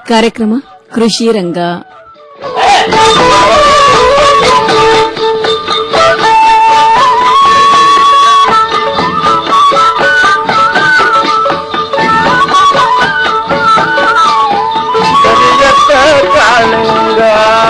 ಕಾರ್ಯಕ್ರಮ ಕೃಷಿ ರಂಗ ಕರಿಯತ್ತ ಕಾಳಿಂಗ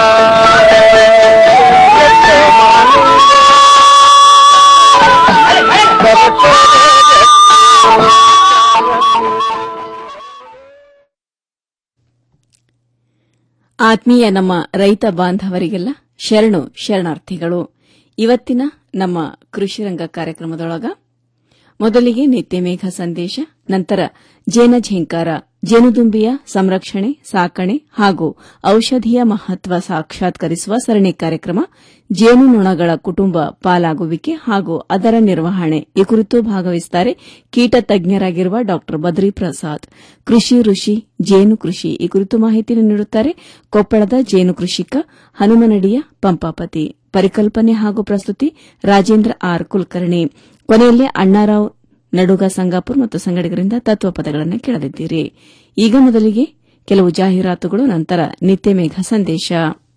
ಆತ್ಮೀಯ ನಮ್ಮ ರೈತ ಬಾಂಧವರಿಗೆಲ್ಲ ಶರಣು ಶರಣಾರ್ಥಿಗಳು ಇವತ್ತಿನ ನಮ್ಮ ಕೃಷಿ ರಂಗ ಕಾರ್ಯಕ್ರಮದೊಳಗ ಮೊದಲಿಗೆ ನಿತ್ಯ ಮೇಘ ಸಂದೇಶ ನಂತರ ಜೇನ ಝೇಂಕಾರ ಜೇನುದುಂಬಿಯ ಸಂರಕ್ಷಣೆ ಸಾಕಣೆ ಹಾಗೂ ಔಷಧಿಯ ಮಹತ್ವ ಸಾಕ್ಷಾತ್ಕರಿಸುವ ಸರಣಿ ಕಾರ್ಯಕ್ರಮ ಜೇನುನೊಣಗಳ ಕುಟುಂಬ ಪಾಲಾಗುವಿಕೆ ಹಾಗೂ ಅದರ ನಿರ್ವಹಣೆ ಈ ಕುರಿತು ಭಾಗವಹಿಸುತ್ತಾರೆ ಕೀಟ ತಜ್ಞರಾಗಿರುವ ಡಾ ಬದ್ರಿ ಪ್ರಸಾದ್ ಕೃಷಿ ಋಷಿ ಜೇನು ಕೃಷಿ ಈ ಕುರಿತು ಮಾಹಿತಿಯನ್ನು ನೀಡುತ್ತಾರೆ ಕೊಪ್ಪಳದ ಜೇನು ಕೃಷಿಕ ಹನುಮನಡಿಯ ಪಂಪಾಪತಿ ಪರಿಕಲ್ಪನೆ ಹಾಗೂ ಪ್ರಸ್ತುತಿ ರಾಜೇಂದ್ರ ಆರ್ ಕುಲಕರ್ಣಿ ಕೊನೆಯಲ್ಲಿ ಅಣ್ಣಾರಾವ್ ನಡುಗ ಸಂಗಾಪುರ್ ಮತ್ತು ಸಂಗಡಿಗರಿಂದ ತತ್ವಪದಗಳನ್ನು ಕೇಳಲಿದ್ದೀರಿ ಈಗ ಮೊದಲಿಗೆ ಕೆಲವು ಜಾಹೀರಾತುಗಳು ನಂತರ ನಿತ್ಯ ಮೇಘ ಸಂದೇಶ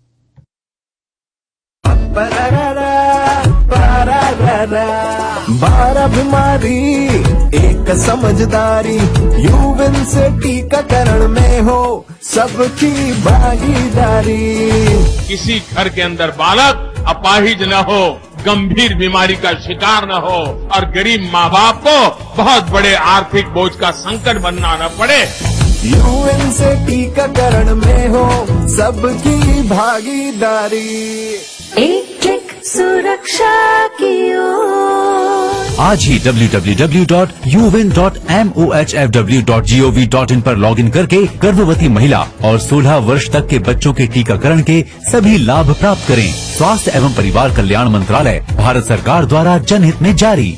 बारह बीमारी एक समझदारी यूविन से टीकाकरण में हो सबकी भागीदारी किसी घर के अंदर बालक अपाहिज न हो गंभीर बीमारी का शिकार न हो और गरीब माँ बाप को बहुत बड़े आर्थिक बोझ का संकट बनना न पड़े यूएन से टीकाकरण में हो सबकी भागीदारी एक क्लिक सुरक्षा की ओर आज ही www.un.mohfw.gov.in पर लॉगिन करके गर्भवती महिला और 16 वर्ष तक के बच्चों के टीकाकरण के सभी लाभ प्राप्त करें स्वास्थ्य एवं परिवार कल्याण मंत्रालय भारत सरकार द्वारा जनहित में जारी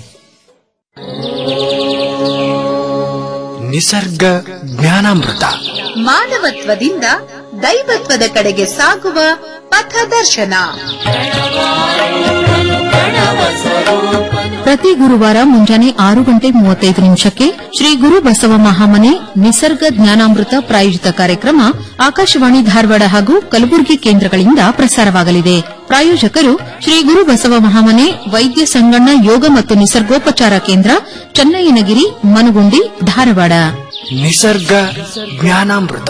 ನಿಸರ್ಗ ಜ್ಞಾನಾಮೃತ ಮಾನವತ್ವದಿಂದ ದೈವತ್ವದ ಕಡೆಗೆ ಸಾಗುವ ಪಥದರ್ಶನ ಪ್ರತಿ ಗುರುವಾರ ಮುಂಜಾನೆ ಆರು ಗಂಟೆ ಮೂವತ್ತೈದು ನಿಮಿಷಕ್ಕೆ ಶ್ರೀ ಗುರು ಬಸವ ಮಹಾಮನೆ ನಿಸರ್ಗ ಜ್ಞಾನಾಮೃತ ಪ್ರಾಯೋಜಿತ ಕಾರ್ಯಕ್ರಮ ಆಕಾಶವಾಣಿ ಧಾರವಾಡ ಹಾಗೂ ಕಲಬುರಗಿ ಕೇಂದ್ರಗಳಿಂದ ಪ್ರಸಾರವಾಗಲಿದೆ ಪ್ರಾಯೋಜಕರು ಶ್ರೀ ಗುರು ಬಸವ ಮಹಾಮನೆ ವೈದ್ಯ ಸಂಗಣ್ಣ ಯೋಗ ಮತ್ತು ನಿಸರ್ಗೋಪಚಾರ ಕೇಂದ್ರ ಚನ್ನಯ್ಯನಗಿರಿ ಮನಗುಂಡಿ ಧಾರವಾಡ ನಿಸರ್ಗ ಜ್ಞಾನಾಮೃತ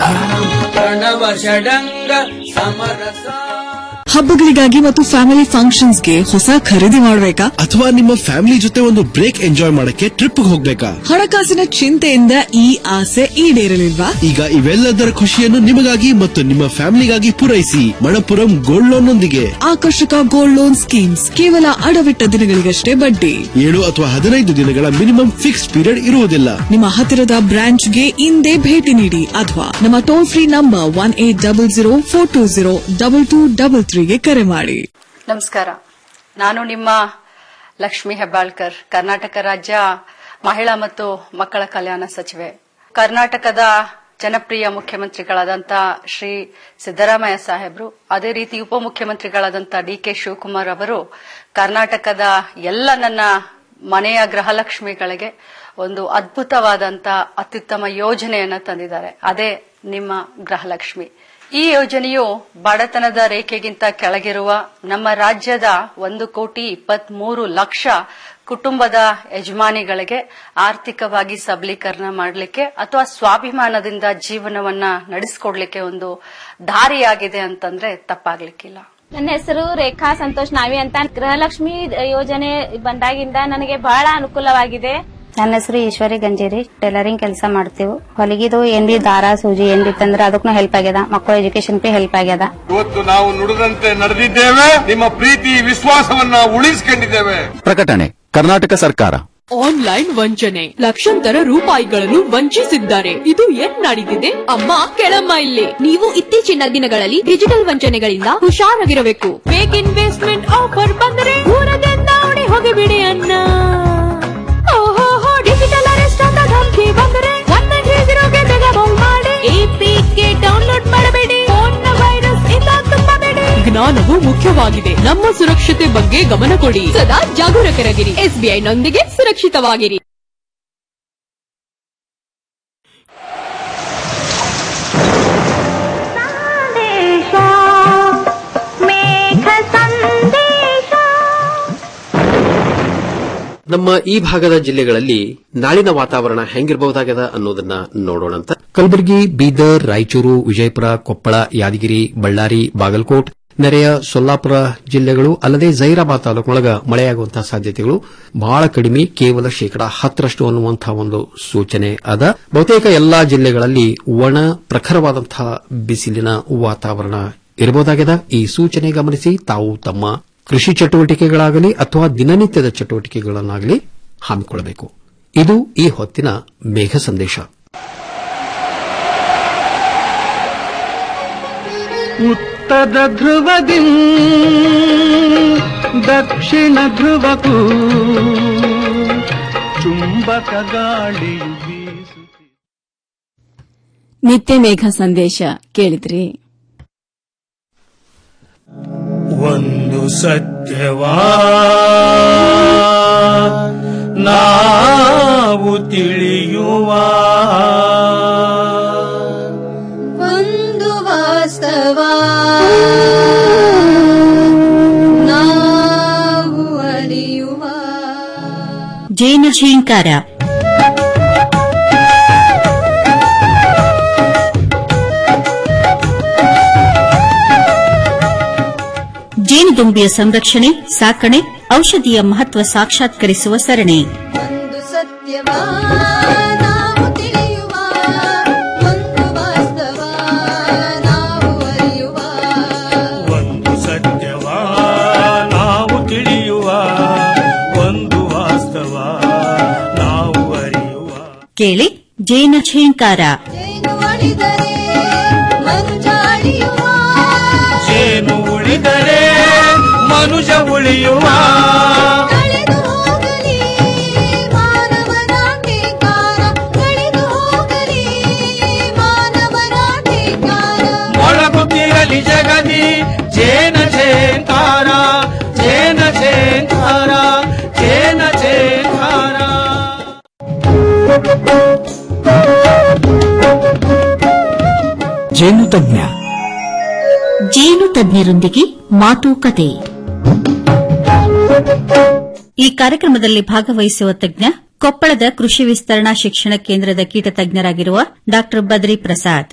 ಹಬ್ಬಗಳಿಗಾಗಿ ಮತ್ತು ಫ್ಯಾಮಿಲಿ ಫಂಕ್ಷನ್ಸ್ಗೆ ಹೊಸ ಖರೀದಿ ಮಾಡಬೇಕಾ ಅಥವಾ ನಿಮ್ಮ ಫ್ಯಾಮಿಲಿ ಜೊತೆ ಒಂದು ಬ್ರೇಕ್ ಎಂಜಾಯ್ ಮಾಡಕ್ಕೆ ಟ್ರಿಪ್ ಹೋಗ್ಬೇಕಾ ಹಣಕಾಸಿನ ಚಿಂತೆಯಿಂದ ಈ ಆಸೆ ಈಡೇರಲಿಲ್ವಾ ಈಗ ಇವೆಲ್ಲದರ ಖುಷಿಯನ್ನು ನಿಮಗಾಗಿ ಮತ್ತು ನಿಮ್ಮ ಫ್ಯಾಮಿಲಿಗಾಗಿ ಪೂರೈಸಿ ಮಣಪುರಂ ಗೋಲ್ಡ್ ಲೋನ್ ನೊಂದಿಗೆ ಆಕರ್ಷಕ ಗೋಲ್ಡ್ ಲೋನ್ ಸ್ಕೀಮ್ಸ್ ಕೇವಲ ಅಡವಿಟ್ಟ ದಿನಗಳಿಗಷ್ಟೇ ಬಡ್ಡಿ ಏಳು ಅಥವಾ ಹದಿನೈದು ದಿನಗಳ ಮಿನಿಮಮ್ ಫಿಕ್ಸ್ ಪೀರಿಯಡ್ ಇರುವುದಿಲ್ಲ ನಿಮ್ಮ ಹತ್ತಿರದ ಬ್ರಾಂಚ್ಗೆ ಇಂದೇ ಭೇಟಿ ನೀಡಿ ಅಥವಾ ನಮ್ಮ toll free number one eight double zero four two zero double two double ತ್ರೀಗೆ ಕರೆ ಮಾಡಿ ನಮಸ್ಕಾರ ನಾನು ನಿಮ್ಮ ಲಕ್ಷ್ಮಿ ಹೆಬ್ಬಾಳ್ಕರ್ ಕರ್ನಾಟಕ ರಾಜ್ಯ ಮಹಿಳಾ ಮತ್ತು ಮಕ್ಕಳ ಕಲ್ಯಾಣ ಸಚಿವೆ ಕರ್ನಾಟಕದ ಜನಪ್ರಿಯ ಮುಖ್ಯಮಂತ್ರಿಗಳಾದಂಥ ಶ್ರೀ ಸಿದ್ದರಾಮಯ್ಯ ಸಾಹೇಬರು ಅದೇ ರೀತಿ ಉಪಮುಖ್ಯಮಂತ್ರಿಗಳಾದಂಥ ಡಿ ಕೆ ಶಿವಕುಮಾರ್ ಅವರು ಕರ್ನಾಟಕದ ಎಲ್ಲ ನನ್ನ ಮನೆಯ ಗೃಹಲಕ್ಷ್ಮಿಗಳಿಗೆ ಒಂದು ಅದ್ಭುತವಾದಂತ ಅತ್ಯುತ್ತಮ ಯೋಜನೆಯನ್ನ ತಂದಿದ್ದಾರೆ ಅದೇ ನಿಮ್ಮ ಗೃಹಲಕ್ಷ್ಮಿ ಈ ಯೋಜನೆಯು ಬಡತನದ ರೇಖೆಗಿಂತ ಕೆಳಗಿರುವ ನಮ್ಮ ರಾಜ್ಯದ ಒಂದು ಕೋಟಿ ಇಪ್ಪತ್ಮೂರು ಲಕ್ಷ ಕುಟುಂಬದ ಯಜಮಾನಿಗಳಿಗೆ ಆರ್ಥಿಕವಾಗಿ ಸಬಲೀಕರಣ ಮಾಡಲಿಕ್ಕೆ ಅಥವಾ ಸ್ವಾಭಿಮಾನದಿಂದ ಜೀವನವನ್ನ ನಡೆಸಿಕೊಡ್ಲಿಕ್ಕೆ ಒಂದು ದಾರಿಯಾಗಿದೆ ಅಂತಂದ್ರೆ ತಪ್ಪಾಗ್ಲಿಕ್ಕಿಲ್ಲ ನನ್ನ ಹೆಸರು ರೇಖಾ ಸಂತೋಷ್ ನಾವಿ ಅಂತ ಗೃಹಲಕ್ಷ್ಮಿ ಯೋಜನೆ ಬಂದಾಗಿಂದ ನನಗೆ ಬಹಳ ಅನುಕೂಲವಾಗಿದೆ ನನ್ನ ಹೆಸರು ಈಶ್ವರಿ ಗಂಜೇರಿ ಟೈಲರಿಂಗ್ ಕೆಲಸ ಮಾಡ್ತೀವಿ ಹೊಲಿಗಿದು ಏನ್ ಬಿ ದಾರ ಸೂಜಿ ಏನ್ ಬಿತ್ತಂದ್ರೆ ಅದಕ್ಕೂ ಹೆಲ್ಪ್ ಆಗ್ಯದ ಮಕ್ಕಳ ಎಜುಕೇಶನ್ ಬಿ ಹೆಲ್ಪ್ ಆಗ್ಯದ ಇವತ್ತು ನಾವು ನುಡಿದಂತೆ ನಡೆದಿದ್ದೇವೆ ನಿಮ್ಮ ಪ್ರೀತಿ ವಿಶ್ವಾಸವನ್ನ ಉಳಿಸಿಕೊಂಡಿದ್ದೇವೆ ಪ್ರಕಟಣೆ ಕರ್ನಾಟಕ ಸರ್ಕಾರ ಆನ್ಲೈನ್ ವಂಚನೆ ಲಕ್ಷಾಂತರ ರೂಪಾಯಿಗಳನ್ನು ವಂಚಿಸಿದ್ದಾರೆ ಇದು ಏನ್ ನಡೀತಿದೆ ಅಮ್ಮ ಕೆಳಮ್ಮ ಇಲ್ಲಿ ನೀವು ಇತ್ತೀಚಿನ ದಿನಗಳಲ್ಲಿ ಡಿಜಿಟಲ್ ವಂಚನೆಗಳಿಂದ ಹುಷಾರಾಗಿರಬೇಕು ಫೇಕ್ ಇನ್ವೆಸ್ಟ್ಮೆಂಟ್ ಆಫರ್ ಬಂದರೆ ದೂರದಿಂದ ಓಡಿ ಹೋಗಿಬಿಡಿ ಅನ್ನ ಓಹೋ ಡಿಜಿಟಲ್ ಅರೆಸ್ಟ್ ಅಂತ ಧಮಕಿ ಬಂದರೆ ಒನ್ ನೈನ್ ತ್ರೀ ಜೀರೋಗೆ ಬೇಗ ಕಾಲ್ ಮಾಡಿ ಎಪಿಕೆ ಡೌನ್ಲೋಡ್ ಮಾಡಬೇಡಿ ಫೋನ್ ವೈರಸ್ ಇಂದ ತುಂಬಬೇಡಿ ಜ್ಞಾನವು ಮುಖ್ಯವಾಗಿದೆ ನಮ್ಮ ಸುರಕ್ಷತೆ ಬಗ್ಗೆ ಗಮನ ಕೊಡಿ ಸದಾ ಜಾಗರೂಕರಾಗಿರಿ ಎಸ್ಬಿಐ ನೊಂದಿಗೆ ಸುರಕ್ಷಿತವಾಗಿರಿ ನಮ್ಮ ಈ ಭಾಗದ ಜಿಲ್ಲೆಗಳಲ್ಲಿ ನಾಳಿನ ವಾತಾವರಣ ಹೆಂಗಿರಬಹುದಾಗದ ಅನ್ನೋದನ್ನ ನೋಡೋಣಂತ ಕಲಬುರಗಿ ಬೀದರ್ ರಾಯಚೂರು ವಿಜಯಪುರ ಕೊಪ್ಪಳ ಯಾದಗಿರಿ ಬಳ್ಳಾರಿ ಬಾಗಲಕೋಟ್ ನೆರೆಯ ಸೊಲ್ಲಾಪುರ ಜಿಲ್ಲೆಗಳು ಅಲ್ಲದೆ ಜೈರಾಬಾದ್ ತಾಲೂಕಿನೊಳಗ ಮಳೆಯಾಗುವಂತಹ ಸಾಧ್ಯತೆಗಳು ಬಹಳ ಕಡಿಮೆ ಕೇವಲ ಶೇಕಡಾ ಹತ್ತರಷ್ಟು ಅನ್ನುವಂತಹ ಒಂದು ಸೂಚನೆ ಅದ ಬಹುತೇಕ ಎಲ್ಲಾ ಜಿಲ್ಲೆಗಳಲ್ಲಿ ಒಣ ಪ್ರಖರವಾದಂತಹ ಬಿಸಿಲಿನ ವಾತಾವರಣ ಇರಬಹುದಾಗಿದೆ ಈ ಸೂಚನೆ ಗಮನಿಸಿ ತಾವು ತಮ್ಮ ಕೃಷಿ ಚಟುವಟಿಕೆಗಳಾಗಲಿ ಅಥವಾ ದಿನನಿತ್ಯದ ಚಟುವಟಿಕೆಗಳನ್ನಾಗಲಿ ಹಮ್ಮಿಕೊಳ್ಳಬೇಕು ಇದು ಈ ಹೊತ್ತಿನ ಮೇಘ ಸಂದೇಶ ಉತ್ತರ ಧ್ರುವದಿ ದಕ್ಷಿಣ ಧ್ರುವಕ್ಕೂ ಚುಂಬಕ ಗಾಳಿಯು ಬೀಸು ನಿತ್ಯ ಮೇಘ ಸಂದೇಶ ಕೇಳಿದ್ರಿ ಒಂದು ಸತ್ಯವಾ ನಾವು ತಿಳಿಯುವ ಒಂದು ವಾಸ್ತವ ನಾವು ಅರಿಯುವ ಜೇನ ಝೇಂಕಾರ ಜೇನುದುಂಬಿಯ ಸಂರಕ್ಷಣೆ ಸಾಕಣೆ ಔಷಧಿಯ ಮಹತ್ವ ಸಾಕ್ಷಾತ್ಕರಿಸುವ ಸರಣಿ ಒಂದು ಸತ್ಯವ ನಾವು ತಿಳಿಯುವ ಒಂದು ವಾಸ್ತವ ನಾವು ಅರಿಯುವ ಒಂದು ಸತ್ಯವ ನಾವು ತಿಳಿಯುವ ಒಂದು ವಾಸ್ತವ ನಾವು ಅರಿಯುವ ಕೇಳಿ ಜೇನ ಝೇಂಕಾರ ಜೇನು ಅಳಿದರೆ ಮನುಜ ಅಳಿಯುವ ಜೇನು ಉಳಿದರೆ ಮನುಜ ಉಳಿಯುವ ಕಳೆದು ಹೋಗಲಿ ಮಾನವನಾಟಿಕಾರ ಕಳೆದು ಹೋಗಲಿ ಮಾನವನಾಟಿಕಾರ ಮೊಳಗುತ್ತಿರಲಿ ಜಗದಿ ಜೇನ ಝೇಂಕಾರ ಜೇನ ಝೇಂಕಾರ ಜೇನ ಝೇಂಕಾರ ಜೇನು ತಜ್ಞ ಜೇನು ತಜ್ಞರೊಂದಿಗೆ ಮಾತುಕತೆ ಈ ಕಾರ್ಯಕ್ರಮದಲ್ಲಿ ಭಾಗವಹಿಸುವ ತಜ್ಞ ಕೊಪ್ಪಳದ ಕೃಷಿ ವಿಸ್ತರಣಾ ಶಿಕ್ಷಣ ಕೇಂದ್ರದ ಕೀಟ ತಜ್ಞರಾಗಿರುವ ಡಾ ಬದ್ರಿ ಪ್ರಸಾದ್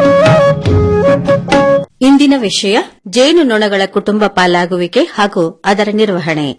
ಇಂದಿನ ವಿಷಯ ಜೇನು ನೊಣಗಳ ಕುಟುಂಬ ಪಾಲಾಗುವಿಕೆ ಹಾಗೂ ಅದರ ನಿರ್ವಹಣೆ